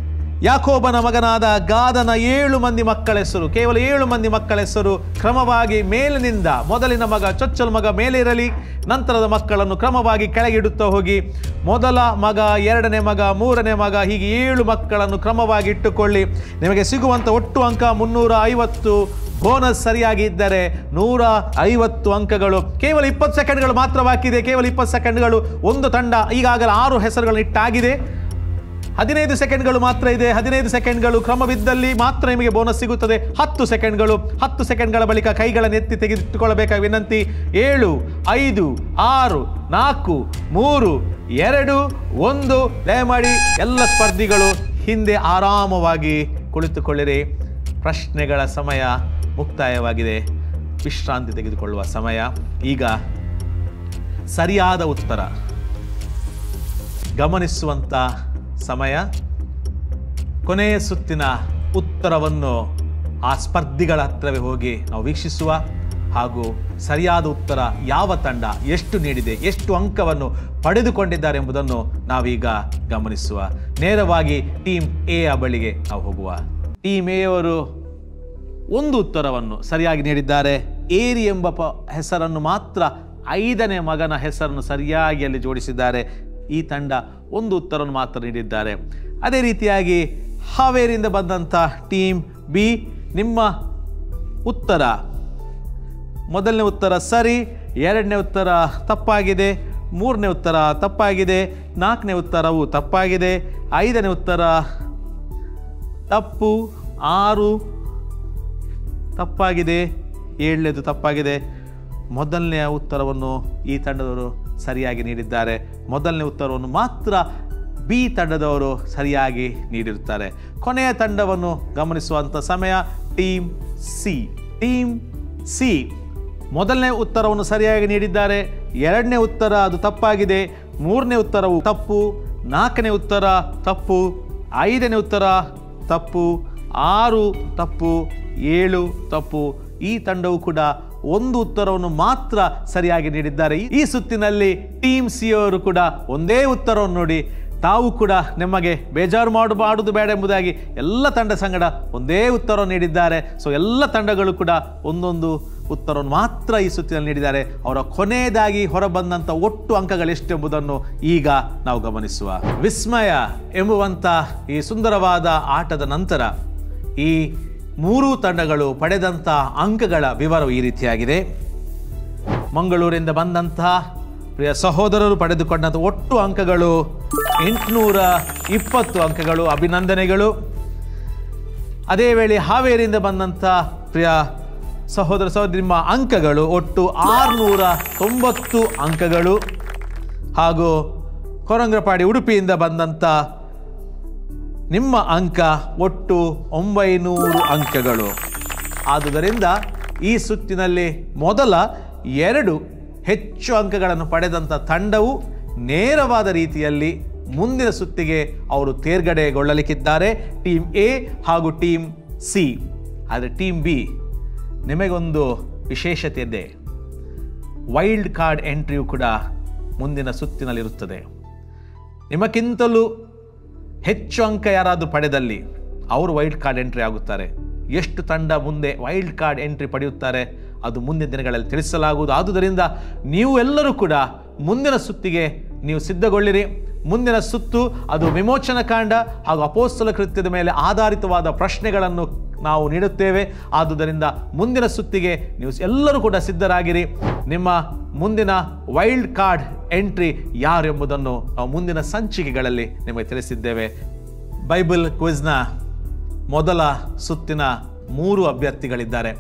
A: ಯಾಕೋಬನ ಮಗನಾದ ಗಾದನ ಏಳು ಮಂದಿ ಮಕ್ಕಳ ಹೆಸರು ಕೇವಲ ಏಳು ಮಂದಿ ಮಕ್ಕಳ ಹೆಸರು ಕ್ರಮವಾಗಿ ಮೇಲಿನಿಂದ ಮೊದಲಿನ ಮಗ ಚೊಚ್ಚಲ ಮಗ ಮೇಲೆ ಇರಲಿ ನಂತರದ ಮಕ್ಕಳನ್ನು ಕ್ರಮವಾಗಿ ಕೆಳಗಿಡುತ್ತಾ ಹೋಗಿ ಮೊದಲ ಮಗ ಎರಡನೇ ಮಗ ಮೂರನೇ ಮಗ ಹೀಗೆ ಏಳು ಮಕ್ಕಳನ್ನು ಕ್ರಮವಾಗಿ ಇಟ್ಟುಕೊಳ್ಳಿ ನಿಮಗೆ ಸಿಗುವಂಥ ಒಟ್ಟು ಅಂಕ ಮುನ್ನೂರ ಐವತ್ತು ಬೋನಸ್ ಸರಿಯಾಗಿ ಇದ್ದರೆ ನೂರ ಐವತ್ತು ಅಂಕಗಳು ಕೇವಲ ಇಪ್ಪತ್ತು ಸೆಕೆಂಡ್ಗಳು ಮಾತ್ರ ಬಾಕಿ ಇದೆ ಕೇವಲ ಇಪ್ಪತ್ತು ಸೆಕೆಂಡ್ಗಳು ಒಂದು ತಂಡ ಈಗಾಗಲೇ ಆರು ಹೆಸರುಗಳನ್ನು ಇಟ್ಟಾಗಿದೆ ಹದಿನೈದು ಸೆಕೆಂಡ್ಗಳು ಮಾತ್ರ ಇದೆ ಹದಿನೈದು ಸೆಕೆಂಡ್ಗಳು ಕ್ರಮವಿದ್ದಲ್ಲಿ ಮಾತ್ರ ನಿಮಗೆ ಬೋನಸ್ ಸಿಗುತ್ತದೆ ಹತ್ತು ಸೆಕೆಂಡ್ಗಳು ಹತ್ತು ಸೆಕೆಂಡ್ಗಳ ಬಳಿಕ ಕೈಗಳನ್ನು ಎತ್ತಿ ತೆಗೆದಿಟ್ಟುಕೊಳ್ಳಬೇಕಾದ ವಿನಂತಿ ಏಳು ಐದು ಆರು ನಾಲ್ಕು ಮೂರು ಎರಡು ಒಂದು ದಯಮಾಡಿ ಎಲ್ಲ ಸ್ಪರ್ಧಿಗಳು ಹಿಂದೆ ಆರಾಮವಾಗಿ ಕುಳಿತುಕೊಳ್ಳಿರಿ ಪ್ರಶ್ನೆಗಳ ಸಮಯ ಮುಕ್ತಾಯವಾಗಿದೆ ವಿಶ್ರಾಂತಿ ತೆಗೆದುಕೊಳ್ಳುವ ಸಮಯ ಈಗ ಸರಿಯಾದ ಉತ್ತರ ಗಮನಿಸುವಂಥ ಸಮಯ ಕೊನೆಯ ಸುತ್ತಿನ ಉತ್ತರವನ್ನು ಆ ಸ್ಪರ್ಧಿಗಳ ಹತ್ರವೇ ಹೋಗಿ ನಾವು ವೀಕ್ಷಿಸುವ ಹಾಗೂ ಸರಿಯಾದ ಉತ್ತರ ಯಾವ ತಂಡ ಎಷ್ಟು ನೀಡಿದೆ ಎಷ್ಟು ಅಂಕವನ್ನು ಪಡೆದುಕೊಂಡಿದ್ದಾರೆ ಎಂಬುದನ್ನು ನಾವೀಗ ಗಮನಿಸುವ ನೇರವಾಗಿ ಟೀಮ್ ಎ ಯ ಬಳಿಗೆ ನಾವು ಹೋಗುವ ಟೀಮ್ ಎ ಅವರು ಒಂದು ಉತ್ತರವನ್ನು ಸರಿಯಾಗಿ ನೀಡಿದ್ದಾರೆ ಏರಿ ಎಂಬ ಪ ಹೆಸರನ್ನು ಮಾತ್ರ ಐದನೇ ಮಗನ ಹೆಸರನ್ನು ಸರಿಯಾಗಿ ಅಲ್ಲಿ ಜೋಡಿಸಿದ್ದಾರೆ ಈ ತಂಡ ಒಂದು ಉತ್ತರವನ್ನು ಮಾತ್ರ ನೀಡಿದ್ದಾರೆ ಅದೇ ರೀತಿಯಾಗಿ ಹಾವೇರಿಯಿಂದ ಬಂದಂಥ ಟೀಮ್ ಬಿ ನಿಮ್ಮ ಉತ್ತರ ಮೊದಲನೇ ಉತ್ತರ ಸರಿ ಎರಡನೇ ಉತ್ತರ ತಪ್ಪಾಗಿದೆ ಮೂರನೇ ಉತ್ತರ ತಪ್ಪಾಗಿದೆ ನಾಲ್ಕನೇ ಉತ್ತರವು ತಪ್ಪಾಗಿದೆ ಐದನೇ ಉತ್ತರ ತಪ್ಪು ಆರು ತಪ್ಪಾಗಿದೆ ಏಳನೇದು ತಪ್ಪಾಗಿದೆ ಮೊದಲನೆಯ ಉತ್ತರವನ್ನು ಈ ತಂಡದವರು ಸರಿಯಾಗಿ ನೀಡಿದ್ದಾರೆ ಮೊದಲನೇ ಉತ್ತರವನ್ನು ಮಾತ್ರ ಬಿ ತಂಡದವರು ಸರಿಯಾಗಿ ನೀಡಿರುತ್ತಾರೆ ಕೊನೆಯ ತಂಡವನ್ನು ಗಮನಿಸುವಂಥ ಸಮಯ ಟೀಮ್ ಸಿ ಟೀಮ್ ಸಿ ಮೊದಲನೇ ಉತ್ತರವನ್ನು ಸರಿಯಾಗಿ ನೀಡಿದ್ದಾರೆ ಎರಡನೇ ಉತ್ತರ ಅದು ತಪ್ಪಾಗಿದೆ ಮೂರನೇ ಉತ್ತರವು ತಪ್ಪು ನಾಲ್ಕನೇ ಉತ್ತರ ತಪ್ಪು ಐದನೇ ಉತ್ತರ ತಪ್ಪು ಆರು ತಪ್ಪು ಏಳು ತಪ್ಪು ಈ ತಂಡವು ಕೂಡ ಒಂದು ಉತ್ತರವನ್ನು ಮಾತ್ರ ಸರಿಯಾಗಿ ನೀಡಿದ್ದಾರೆ ಈ ಸುತ್ತಿನಲ್ಲಿ ಟೀಮ್ ಸಿ ಅವರು ಕೂಡ ಒಂದೇ ಉತ್ತರವನ್ನು ನೋಡಿ ತಾವು ಕೂಡ ನಿಮಗೆ ಬೇಜಾರು ಮಾಡು ಮಾಡುವುದು ಬೇಡ ಎಂಬುದಾಗಿ ಎಲ್ಲ ತಂಡ ಸಂಗಡ ಒಂದೇ ಉತ್ತರವನ್ನು ನೀಡಿದ್ದಾರೆ ಸೊ ಎಲ್ಲ ತಂಡಗಳು ಕೂಡ ಒಂದೊಂದು ಉತ್ತರವನ್ನು ಮಾತ್ರ ಈ ಸುತ್ತಿನಲ್ಲಿ ನೀಡಿದ್ದಾರೆ ಅವರ ಕೊನೆಯದಾಗಿ ಹೊರಬಂದಂಥ ಒಟ್ಟು ಅಂಕಗಳು ಎಷ್ಟೆಂಬುದನ್ನು ಈಗ ನಾವು ಗಮನಿಸುವ ವಿಸ್ಮಯ ಎಂಬುವಂಥ ಈ ಸುಂದರವಾದ ಆಟದ ನಂತರ ಈ ಮೂರೂ ತಂಡಗಳು ಪಡೆದಂಥ ಅಂಕಗಳ ವಿವರವು ಈ ರೀತಿಯಾಗಿದೆ ಮಂಗಳೂರಿಂದ ಬಂದಂತಹ ಪ್ರಿಯ ಸಹೋದರರು ಪಡೆದುಕೊಂಡಂಥ ಒಟ್ಟು ಅಂಕಗಳು ಎಂಟುನೂರ ಇಪ್ಪತ್ತು ಅಂಕಗಳು ಅಭಿನಂದನೆಗಳು ಅದೇ ವೇಳೆ ಹಾವೇರಿಯಿಂದ ಬಂದಂಥ ಪ್ರಿಯ ಸಹೋದರ ಸಹೋದರಿ ನಿಮ್ಮ ಅಂಕಗಳು ಒಟ್ಟು ಆರುನೂರ ತೊಂಬತ್ತು ಅಂಕಗಳು ಹಾಗೂ ಕೊರಂಗ್ರಪಾಡಿ ಉಡುಪಿಯಿಂದ ಬಂದಂಥ ನಿಮ್ಮ ಅಂಕ ಒಟ್ಟು ಒಂಬೈನೂರು ಅಂಕಗಳು ಆದುದರಿಂದ ಈ ಸುತ್ತಿನಲ್ಲಿ ಮೊದಲ ಎರಡು ಹೆಚ್ಚು ಅಂಕಗಳನ್ನು ಪಡೆದಂಥ ತಂಡವು ನೇರವಾದ ರೀತಿಯಲ್ಲಿ ಮುಂದಿನ ಸುತ್ತಿಗೆ ಅವರು ತೇರ್ಗಡೆಗೊಳ್ಳಲಿಕ್ಕಿದ್ದಾರೆ ಟೀಮ್ ಎ ಹಾಗೂ ಟೀಮ್ ಸಿ ಆದರೆ ಟೀಮ್ ಬಿ ನಿಮಗೊಂದು ವಿಶೇಷತೆ ಇದೆ ವೈಲ್ಡ್ ಕಾರ್ಡ್ ಎಂಟ್ರಿಯು ಕೂಡ ಮುಂದಿನ ಸುತ್ತಿನಲ್ಲಿರುತ್ತದೆ ನಿಮಗಿಂತಲೂ ಹೆಚ್ಚು ಅಂಕ ಯಾರಾದರೂ ಪಡೆದಲ್ಲಿ ಅವರು ವೈಲ್ಡ್ ಕಾರ್ಡ್ ಎಂಟ್ರಿ ಆಗುತ್ತಾರೆ ಎಷ್ಟು ತಂಡ ಮುಂದೆ ವೈಲ್ಡ್ ಕಾರ್ಡ್ ಎಂಟ್ರಿ ಪಡೆಯುತ್ತಾರೆ ಅದು ಮುಂದಿನ ದಿನಗಳಲ್ಲಿ ತಿಳಿಸಲಾಗುವುದು ಆದುದರಿಂದ ನೀವು ಎಲ್ಲರೂ ಕೂಡ ಮುಂದಿನ ಸುತ್ತಿಗೆ ನೀವು ಸಿದ್ಧಗೊಳ್ಳಿರಿ ಮುಂದಿನ ಸುತ್ತು ಅದು ವಿಮೋಚನ ಕಾಂಡ ಹಾಗೂ ಅಪೋಸ್ತಲ ಕೃತ್ಯದ ಮೇಲೆ ಆಧಾರಿತವಾದ ಪ್ರಶ್ನೆಗಳನ್ನು ನಾವು ನೀಡುತ್ತೇವೆ ಆದುದರಿಂದ ಮುಂದಿನ ಸುತ್ತಿಗೆ ನೀವು ಎಲ್ಲರೂ ಕೂಡ ಸಿದ್ಧರಾಗಿರಿ ನಿಮ್ಮ ಮುಂದಿನ ವೈಲ್ಡ್ ಕಾರ್ಡ್ ಎಂಟ್ರಿ ಯಾರು ಎಂಬುದನ್ನು ನಾವು ಮುಂದಿನ ಸಂಚಿಕೆಗಳಲ್ಲಿ ನಿಮಗೆ ತಿಳಿಸಿದ್ದೇವೆ ಬೈಬಲ್ ಕ್ವಿಜ್ನ ಮೊದಲ ಸುತ್ತಿನ ಮೂರು ಅಭ್ಯರ್ಥಿಗಳಿದ್ದಾರೆ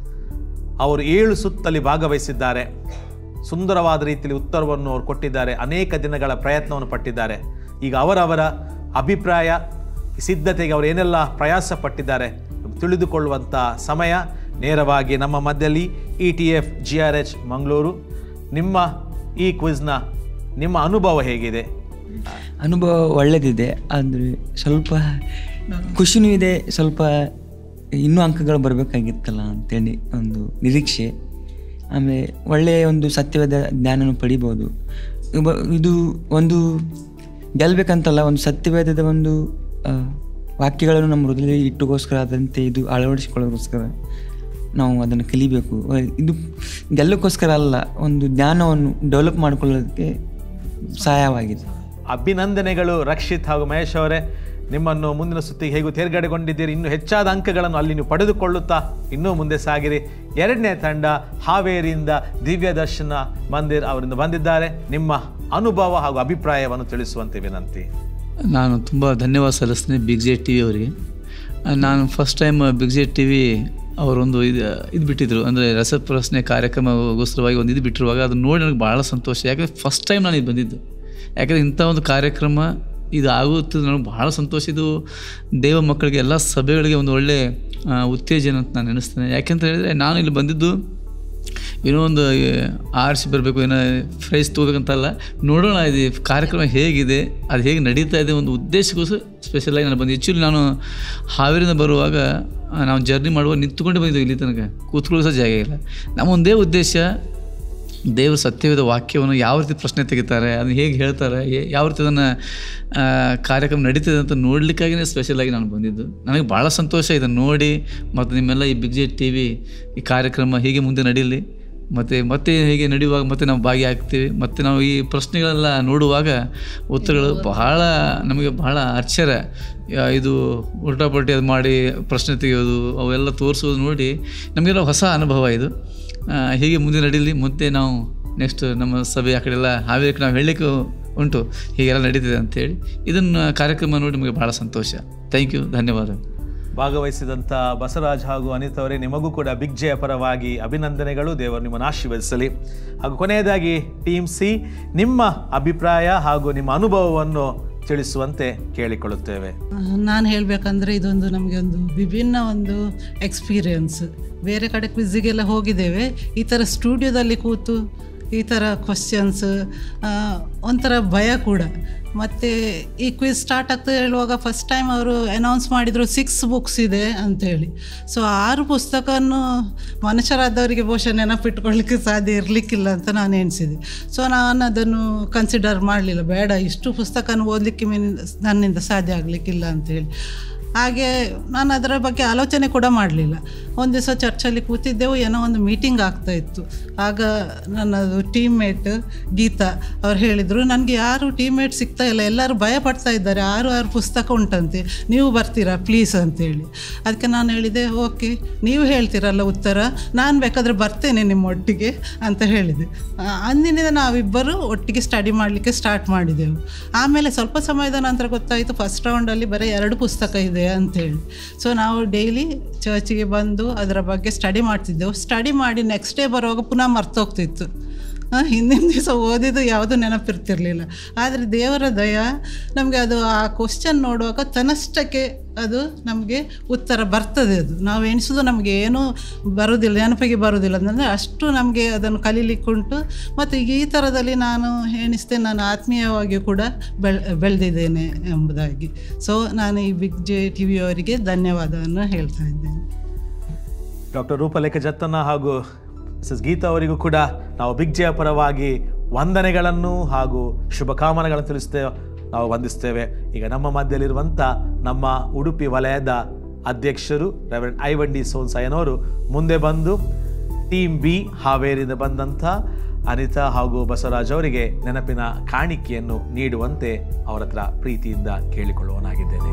A: ಅವರು ಏಳು ಸುತ್ತಲ್ಲಿ ಭಾಗವಹಿಸಿದ್ದಾರೆ ಸುಂದರವಾದ ರೀತಿಯಲ್ಲಿ ಉತ್ತರವನ್ನು ಅವರು ಕೊಟ್ಟಿದ್ದಾರೆ ಅನೇಕ ದಿನಗಳ ಪ್ರಯತ್ನವನ್ನು ಪಟ್ಟಿದ್ದಾರೆ ಈಗ ಅವರವರ ಅಭಿಪ್ರಾಯ ಸಿದ್ಧತೆಗೆ ಅವರು ಏನೆಲ್ಲ ಪ್ರಯಾಸ ಪಟ್ಟಿದ್ದಾರೆ ತಿಳಿದುಕೊಳ್ಳುವಂಥ ಸಮಯ ನೇರವಾಗಿ ನಮ್ಮ ಮಧ್ಯದಲ್ಲಿ E T F G R H Mangaluru ನಿಮ್ಮ ಈ ಕ್ವಿಜ್ನ ನಿಮ್ಮ ಅನುಭವ ಹೇಗಿದೆ
E: ಅನುಭವ ಒಳ್ಳೆಯದಿದೆ ಆದರೆ ಸ್ವಲ್ಪ ಖುಷಿನೂ ಇದೆ ಸ್ವಲ್ಪ ಇನ್ನೂ ಅಂಕಗಳು ಬರಬೇಕಾಗಿತ್ತಲ್ಲ ಅಂತೇಳಿ ಒಂದು ನಿರೀಕ್ಷೆ ಆಮೇಲೆ ಒಳ್ಳೆಯ ಒಂದು ಸತ್ಯವಾದ ಜ್ಞಾನವನ್ನು ಪಡಿಬೋದು ಇವ- ಇದು ಒಂದು ಗೆಲ್ಲಬೇಕಂತಲ್ಲ ಒಂದು ಸತ್ಯವೇದದ ಒಂದು ಆ, ವಾಕ್ಯಗಳನ್ನು ನಮ್ಮ ಹೃದಯದಲ್ಲಿ ಇಟ್ಟುಗೋಸ್ಕರ ಅದಂತೆ ಇದು ಅಳವಡಿಸಿಕೊಳ್ಳೋಗೋಸ್ಕರ ನಾವು ಅದನ್ನು ಕಲಿಬೇಕು ಅಹ್, ಇದು ಗೆಲ್ಲಕ್ಕೋಸ್ಕರ ಅಲ್ಲ ಒಂದು ಜ್ಞಾನವನ್ನು ಡೆವಲಪ್ ಮಾಡಿಕೊಳ್ಳೋದಕ್ಕೆ ಸಹಾಯವಾಗಿದೆ
A: ಅಭಿನಂದನೆಗಳು ರಕ್ಷಿತ್ ಹಾಗೂ ಮಹೇಶ್ ಅವರೇ ನಿಮ್ಮನ್ನು ಮುಂದಿನ ಸುತ್ತಿಗೆ ಹೇಗೂ ತೇರ್ಗಡೆಗೊಂಡಿದ್ದೀರಿ ಇನ್ನೂ ಹೆಚ್ಚಾದ ಅಂಕಗಳನ್ನು ಅಲ್ಲಿ ನೀವು ಪಡೆದುಕೊಳ್ಳುತ್ತಾ ಇನ್ನೂ ಮುಂದೆ ಸಾಗಿರಿ ಎರಡನೇ ತಂಡ ಹಾವೇರಿಯಿಂದ ದಿವ್ಯ ದರ್ಶನ ಮಂದಿರ್ ಅವರಿಂದ ಬಂದಿದ್ದಾರೆ ನಿಮ್ಮ ಅನುಭವ ಹಾಗೂ ಅಭಿಪ್ರಾಯವನ್ನು ತಿಳಿಸುವಂತೆ ವಿನಂತಿ
C: ನಾನು ತುಂಬ ಧನ್ಯವಾದ ಸಲ್ಲಿಸ್ತೀನಿ ಬಿಗ್ ಜೆ ಟಿ ವಿ ಅವರಿಗೆ ನಾನು first time big J T V ಅವರೊಂದು ಇದು ಇದು ಬಿಟ್ಟಿದ್ರು ಅಂದರೆ ರಸಪ್ರಶ್ನೆ ಕಾರ್ಯಕ್ರಮಗೋಸ್ಕರವಾಗಿ ಒಂದು ಇದು ಬಿಟ್ಟಿರುವಾಗ ಅದನ್ನ ನೋಡಿ ನನಗೆ ಭಾಳ ಸಂತೋಷ ಯಾಕಂದರೆ ಫಸ್ಟ್ ಟೈಮ್ ನಾನು ಇದು ಬಂದಿದ್ದು ಯಾಕಂದರೆ ಇಂಥ ಒಂದು ಕಾರ್ಯಕ್ರಮ ಇದು ಆಗುತ್ತೆ ನನಗೆ ಭಾಳ ಸಂತೋಷ ಇದು ದೇವ ಮಕ್ಕಳಿಗೆ ಎಲ್ಲ ಸಭೆಗಳಿಗೆ ಒಂದು ಒಳ್ಳೆ ಆ, ಉತ್ತೇಜನ ಅಂತ ನಾನು ನೆನೆಸ್ತೇನೆ ಯಾಕೆಂತ ಹೇಳಿದರೆ ನಾನು ಇಲ್ಲಿ ಬಂದಿದ್ದು ಏನೋ ಒಂದು ಆರಿಸಿ ಬರಬೇಕು ಏನೋ ಪ್ರೈಸ್ ತೊಗೋಬೇಕಂತಲ್ಲ ನೋಡೋಣ ಇದು ಕಾರ್ಯಕ್ರಮ ಹೇಗಿದೆ ಅದು ಹೇಗೆ ನಡೀತಾ ಇದೆ ಒಂದು ಉದ್ದೇಶಕ್ಕೋಸ್ಕರ ಸ್ಪೆಷಲಾಗಿ ನಾನು ಬಂದು ಆ್ಯಕ್ಚುಲಿ ನಾನು ಹಾವೇರಿಂದ ಬರುವಾಗ ಆ, ನಾವು ಜರ್ನಿ ಮಾಡುವಾಗ ನಿಂತ್ಕೊಂಡೇ ಬಂದಿದ್ದು ಇಲ್ಲಿ ತನಕ ಕೂತ್ಕೊಳ್ಳೋ ಸಹ ಜಾಗ ಇಲ್ಲ ನಮ್ಮ ಒಂದೇ ಉದ್ದೇಶ ದೇವರು ಸತ್ಯವಿದ ವಾಕ್ಯವನ್ನು ಯಾವ ರೀತಿ ಪ್ರಶ್ನೆ ತೆಗಿತಾರೆ ಅದನ್ನು ಹೇಗೆ ಹೇಳ್ತಾರೆ ಏ- ಯಾವ ರೀತಿ ಅದನ್ನು ಕಾರ್ಯಕ್ರಮ ನಡೀತಿದೆ ಅಂತ ನೋಡಲಿಕ್ಕಾಗಿಯೇ ಸ್ಪೆಷಲಾಗಿ ನಾನು ಬಂದಿದ್ದು ನನಗೆ ಭಾಳ ಸಂತೋಷ ಇದನ್ನು ನೋಡಿ ಮತ್ತು ನಿಮ್ಮೆಲ್ಲ ಈ ಬಿಗ್ ಜೆ ಟಿ ವಿ ಈ ಕಾರ್ಯಕ್ರಮ ಹೀಗೆ ಮುಂದೆ ನಡೀಲಿ ಮತ್ತು ಮತ್ತೆ ಹೀಗೆ ನಡೆಯುವಾಗ ಮತ್ತೆ ನಾವು ಭಾಗಿಯಾಗ್ತೀವಿ ಮತ್ತು ನಾವು ಈ ಪ್ರಶ್ನೆಗಳೆಲ್ಲ ನೋಡುವಾಗ ಉತ್ತರಗಳು ಬಹಳ ನಮಗೆ ಬಹಳ ಆಶ್ಚರ್ಯ ಯಾ- ಇದು ಉಲ್ಟಾಪಲ್ಟಿ ಅದು ಮಾಡಿ ಪ್ರಶ್ನೆ ತೆಗೆಯೋದು ಅವೆಲ್ಲ ತೋರಿಸೋದು ನೋಡಿ ನಮಗೆಲ್ಲ ಹೊಸ ಅನುಭವ ಇದು ಆ, ಹೀಗೆ ಮುಂದೆ ನಡೀಲಿ ಮತ್ತೆ ನಾವು ನೆಕ್ಸ್ಟ್ ನಮ್ಮ ಸಭೆ ಆ ಕಡೆ ಎಲ್ಲ ಹಾವೇರಿ ನಾವು ಹೇಳಲಿಕ್ಕೆ ಉಂಟು ಹೀಗೆಲ್ಲ ನಡೀತಿದೆ ಅಂತೇಳಿ ಇದನ್ನು ಕಾರ್ಯಕ್ರಮ ನೋಡಿ ನಮಗೆ ಭಾಳ ಸಂತೋಷ ಥ್ಯಾಂಕ್ ಯು ಧನ್ಯವಾದ
A: ಭಾಗವಹಿಸಿದಂಥ ಬಸವರಾಜ್ ಹಾಗೂ ಅನಿತ್ ಅವರೇ ನಿಮಗೂ ಕೂಡ ಬಿಗ್ ಜೆಯ ಪರವಾಗಿ ಅಭಿನಂದನೆಗಳು ದೇವರು ನಿಮ್ಮನ್ನು ಆಶೀರ್ವದಿಸಲಿ ಹಾಗೂ ಕೊನೆಯದಾಗಿ ಟೀಮ್ ಸಿ ನಿಮ್ಮ ಅಭಿಪ್ರಾಯ ಹಾಗೂ ನಿಮ್ಮ ಅನುಭವವನ್ನು ತಿಳಿಸುವಂತೆ ಕೇಳಿಕೊಳ್ಳುತ್ತೇವೆ
D: ನಾನು ಹೇಳಬೇಕಂದ್ರೆ ಇದೊಂದು ನಮಗೆ ಒಂದು ವಿಭಿನ್ನ ಒಂದು ಎಕ್ಸ್ಪೀರಿಯನ್ಸ್ ಬೇರೆ ಕಡೆ ಕ್ವಿಝಿಗೆಲ್ಲ ಹೋಗಿದ್ದೇವೆ ಈ ಥರ ಸ್ಟುಡಿಯೋದಲ್ಲಿ ಕೂತು ಈ ಥರ ಕ್ವಶನ್ಸ್ ಒಂಥರ ಭಯ ಕೂಡ ಮತ್ತು ಈ ಕ್ವಿಜ್ ಸ್ಟಾರ್ಟ್ ಆಗ್ತದೆ ಹೇಳುವಾಗ ಫಸ್ಟ್ ಟೈಮ್ ಅವರು ಅನೌನ್ಸ್ ಮಾಡಿದರು ಸಿಕ್ಸ್ ಬುಕ್ಸ್ ಇದೆ ಅಂತೇಳಿ ಸೊ ಆರು ಪುಸ್ತಕವನ್ನು ಮನುಷ್ಯರಾದವರಿಗೆ ಬಹುಶಃ ನೆನಪಿಟ್ಕೊಳ್ಳಿಕ್ಕೆ ಸಾಧ್ಯ ಇರಲಿಕ್ಕಿಲ್ಲ ಅಂತ ನಾನು ಎಣಿಸಿದೆ ಸೊ ನಾನು ಅದನ್ನು ಕನ್ಸಿಡರ್ ಮಾಡಲಿಲ್ಲ ಬೇಡ ಇಷ್ಟು ಪುಸ್ತಕನ ಓದಲಿಕ್ಕೆ ಮೀನ್ ನನ್ನಿಂದ ಸಾಧ್ಯ ಆಗಲಿಕ್ಕಿಲ್ಲ ಅಂತೇಳಿ ಹಾಗೆ ನಾನು ಅದರ ಬಗ್ಗೆ ಆಲೋಚನೆ ಕೂಡ ಮಾಡಲಿಲ್ಲ ಒಂದು ದಿವಸ ಚರ್ಚಲ್ಲಿ ಕೂತಿದ್ದೆವು ಏನೋ ಒಂದು ಮೀಟಿಂಗ್ ಆಗ್ತಾ ಇತ್ತು ಆಗ ನನ್ನದು ಟೀಮ್ ಮೇಟ್ ಗೀತಾ ಅವ್ರು ಹೇಳಿದರು ನನಗೆ ಯಾರು ಟೀಮ್ ಮೇಟ್ ಸಿಗ್ತಾ ಇಲ್ಲ ಎಲ್ಲರೂ ಭಯ ಪಡ್ತಾ ಇದ್ದಾರೆ ಆರು ಆರು ಪುಸ್ತಕ ಉಂಟಂತೆ ನೀವು ಬರ್ತೀರಾ ಪ್ಲೀಸ್ ಅಂತೇಳಿ ಅದಕ್ಕೆ ನಾನು ಹೇಳಿದೆ ಓಕೆ ನೀವು ಹೇಳ್ತೀರಲ್ಲ ಉತ್ತರ ನಾನು ಬೇಕಾದರೆ ಬರ್ತೇನೆ ನಿಮ್ಮ ಒಟ್ಟಿಗೆ ಅಂತ ಹೇಳಿದೆ ಆ, ಅಂದಿನಿಂದ ನಾವಿಬ್ಬರು ಒಟ್ಟಿಗೆ ಸ್ಟಡಿ ಮಾಡಲಿಕ್ಕೆ ಸ್ಟಾರ್ಟ್ ಮಾಡಿದೆವು ಆಮೇಲೆ ಸ್ವಲ್ಪ ಸಮಯದ ನಂತರ ಗೊತ್ತಾಯಿತು ಫಸ್ಟ್ ರೌಂಡಲ್ಲಿ ಬರೀ ಎರಡು ಪುಸ್ತಕ ಇದೆ ಅಂತೇಳಿ ಸೊ ನಾವು ಡೈಲಿ ಚರ್ಚಿಗೆ ಬಂದು ಅದರ ಬಗ್ಗೆ ಸ್ಟಡಿ ಮಾಡ್ತಿದ್ದೆವು ಸ್ಟಡಿ ಮಾಡಿ ನೆಕ್ಸ್ಟ್ ಡೇ ಬರುವಾಗ ಪುನಃ ಮರ್ತೋಗ್ತಿತ್ತು ಆ, ಹಿಂದಿನ ದಿವಸ ಓದಿದ್ದು ಯಾವುದೂ ನೆನಪಿರ್ತಿರ್ಲಿಲ್ಲ ಆದರೆ ದೇವರ ದಯ ನಮಗೆ ಅದು ಆ ಕ್ವಶನ್ ನೋಡುವಾಗ ತನ್ನಷ್ಟಕ್ಕೆ ಅದು ನಮಗೆ ಉತ್ತರ ಬರ್ತದೆ ಅದು ನಾವು ಎಣಿಸೋದು ನಮಗೆ ಏನೂ ಬರೋದಿಲ್ಲ ನೆನಪಿಗೆ ಬರೋದಿಲ್ಲ ಅಂದರೆ ಅಷ್ಟು ನಮಗೆ ಅದನ್ನು ಕಲೀಲಿಕ್ಕುಂಟು ಮತ್ತು ಈಗ ಈ ಥರದಲ್ಲಿ ನಾನು ಎಣಿಸ್ತೇನೆ ನಾನು ಆತ್ಮೀಯವಾಗಿ ಕೂಡ ಬೆಳ್ ಬೆಳೆದಿದ್ದೇನೆ ಎಂಬುದಾಗಿ ಸೊ ನಾನು ಈ ಬಿಗ್ ಜೆ ಟಿ ವಿಯವರಿಗೆ ಧನ್ಯವಾದವನ್ನು ಹೇಳ್ತಾ ಇದ್ದೇನೆ
A: ಡಾಕ್ಟರ್ ರೂಪಲೇಖ ಜತ್ತನ್ನ ಹಾಗೂ ಮಿಸಸ್ ಗೀತಾ ಅವರಿಗೂ ಕೂಡ ನಾವು ಬಿಗ್ ಜೆಯ ಪರವಾಗಿ ವಂದನೆಗಳನ್ನು ಹಾಗೂ ಶುಭಕಾಮನೆಗಳನ್ನು ತಿಳಿಸ್ತೇವೆ ನಾವು ವಂದಿಸ್ತೇವೆ ಈಗ ನಮ್ಮ ಮಧ್ಯದಲ್ಲಿರುವಂಥ ನಮ್ಮ ಉಡುಪಿ ವಲಯದ ಅಧ್ಯಕ್ಷರು ರೆವರೆಂಡ್ ಐವಂಡಿ ಸೋನ್ಸಾಯನವರು ಮುಂದೆ ಬಂದು ಟೀಮ್ ಬಿ ಹಾವೇರಿಯಿಂದ ಬಂದಂಥ ಅನಿತಾ ಹಾಗೂ ಬಸವರಾಜ್ ಅವರಿಗೆ ನೆನಪಿನ ಕಾಣಿಕೆಯನ್ನು ನೀಡುವಂತೆ ಅವರ ಹತ್ರ ಪ್ರೀತಿಯಿಂದ ಕೇಳಿಕೊಳ್ಳುವನಾಗಿದ್ದೇನೆ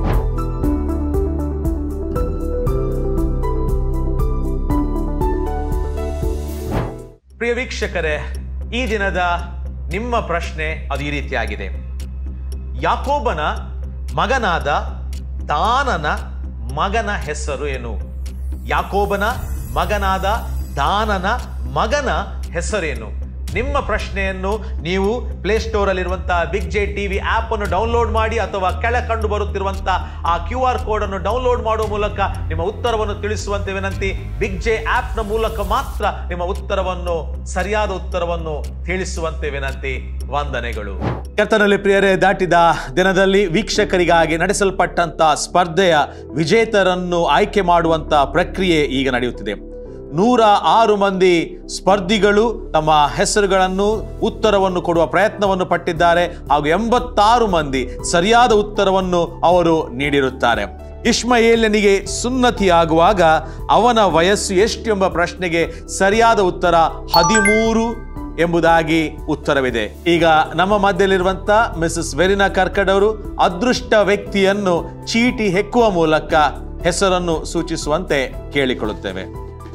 A: ಪ್ರಿಯ ವೀಕ್ಷಕರೇ ಈ ದಿನದ ನಿಮ್ಮ ಪ್ರಶ್ನೆ ಅದು ಈ ರೀತಿಯಾಗಿದೆ ಯಾಕೋಬನ ಮಗನಾದ ದಾನನ ಮಗನ ಹೆಸರು ಏನು ಯಾಕೋಬನ ಮಗನಾದ ದಾನನ ಮಗನ ಹೆಸರೇನು ನಿಮ್ಮ ಪ್ರಶ್ನೆಯನ್ನು ನೀವು ಪ್ಲೇಸ್ಟೋರಲ್ಲಿರುವಂತಹ ಬಿಗ್ ಜೆ ಟಿವಿ ಆಪ್ ಅನ್ನು ಡೌನ್ಲೋಡ್ ಮಾಡಿ ಅಥವಾ ಕೆಳ ಕಂಡು ಬರುತ್ತಿರುವಂತಹ ಆ ಕ್ಯೂ ಆರ್ ಕೋಡ್ ಅನ್ನು ಡೌನ್ಲೋಡ್ ಮಾಡುವ ಮೂಲಕ ನಿಮ್ಮ ಉತ್ತರವನ್ನು ತಿಳಿಸುವಂತೆ ವಿನಂತಿ ಬಿಗ್ ಜೆ ಆಪ್ ನ ಮೂಲಕ ಮಾತ್ರ ನಿಮ್ಮ ಉತ್ತರವನ್ನು ಸರಿಯಾದ ಉತ್ತರವನ್ನು ತಿಳಿಸುವಂತೆ ವಿನಂತಿ ವಂದನೆಗಳು ಕರ್ತನಲ್ಲಿ ಪ್ರಿಯರೇ ದಾಟಿದ ದಿನದಲ್ಲಿ ವೀಕ್ಷಕರಿಗಾಗಿ ನಡೆಸಲ್ಪಟ್ಟಂತ ಸ್ಪರ್ಧೆಯ ವಿಜೇತರನ್ನು ಆಯ್ಕೆ ಮಾಡುವಂತ ಪ್ರಕ್ರಿಯೆ ಈಗ ನಡೆಯುತ್ತಿದೆ ನೂರ ಆರು ಮಂದಿ ಸ್ಪರ್ಧಿಗಳು ತಮ್ಮ ಹೆಸರುಗಳನ್ನು ಉತ್ತರವನ್ನು ಕೊಡುವ ಪ್ರಯತ್ನವನ್ನು ಪಟ್ಟಿದ್ದಾರೆ ಹಾಗೂ ಎಂಬತ್ತಾರು ಮಂದಿ ಸರಿಯಾದ ಉತ್ತರವನ್ನು ಅವರು ನೀಡಿರುತ್ತಾರೆ ಇಷ್ಮಯೇಲನಿಗೆ ಸುನ್ನತಿಯಾಗುವಾಗ ಅವನ ವಯಸ್ಸು ಎಷ್ಟು ಎಂಬ ಪ್ರಶ್ನೆಗೆ ಸರಿಯಾದ ಉತ್ತರ ಹದಿಮೂರು ಎಂಬುದಾಗಿ ಉತ್ತರವಿದೆ ಈಗ ನಮ್ಮ ಮಧ್ಯದಲ್ಲಿರುವಂತ ಮಿಸಸ್ ವೆರಿನಾ ಕರ್ಕಡ್ ಅವರು ಅದೃಷ್ಟ ವ್ಯಕ್ತಿಯನ್ನು ಚೀಟಿ ಹೆಕ್ಕುವ ಮೂಲಕ ಹೆಸರನ್ನು ಸೂಚಿಸುವಂತೆ ಕೇಳಿಕೊಳ್ಳುತ್ತೇವೆ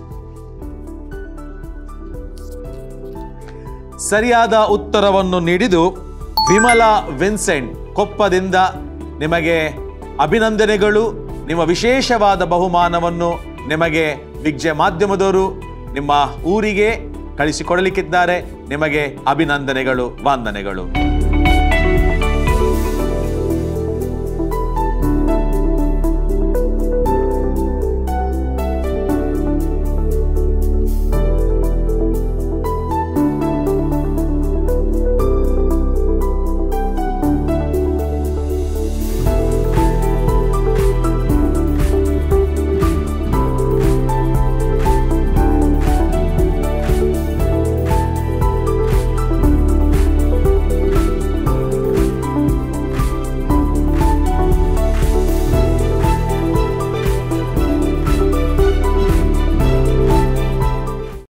A: ಸರಿಯಾದ ಉತ್ತರವನ್ನು ನೀಡಿದು ವಿಮಲಾ ವಿನ್ಸೆಂಟ್ ಕೊಪ್ಪದಿಂದ ನಿಮಗೆ ಅಭಿನಂದನೆಗಳು ನಿಮ್ಮ ವಿಶೇಷವಾದ ಬಹುಮಾನವನ್ನು ನಿಮಗೆ ವಿಜ್ಯ ಮಾಧ್ಯಮದವರು ನಿಮ್ಮ ಊರಿಗೆ ಕಳಿಸಿಕೊಡಲಿಕ್ಕಿದ್ದಾರೆ ನಿಮಗೆ ಅಭಿನಂದನೆಗಳು ವಂದನೆಗಳು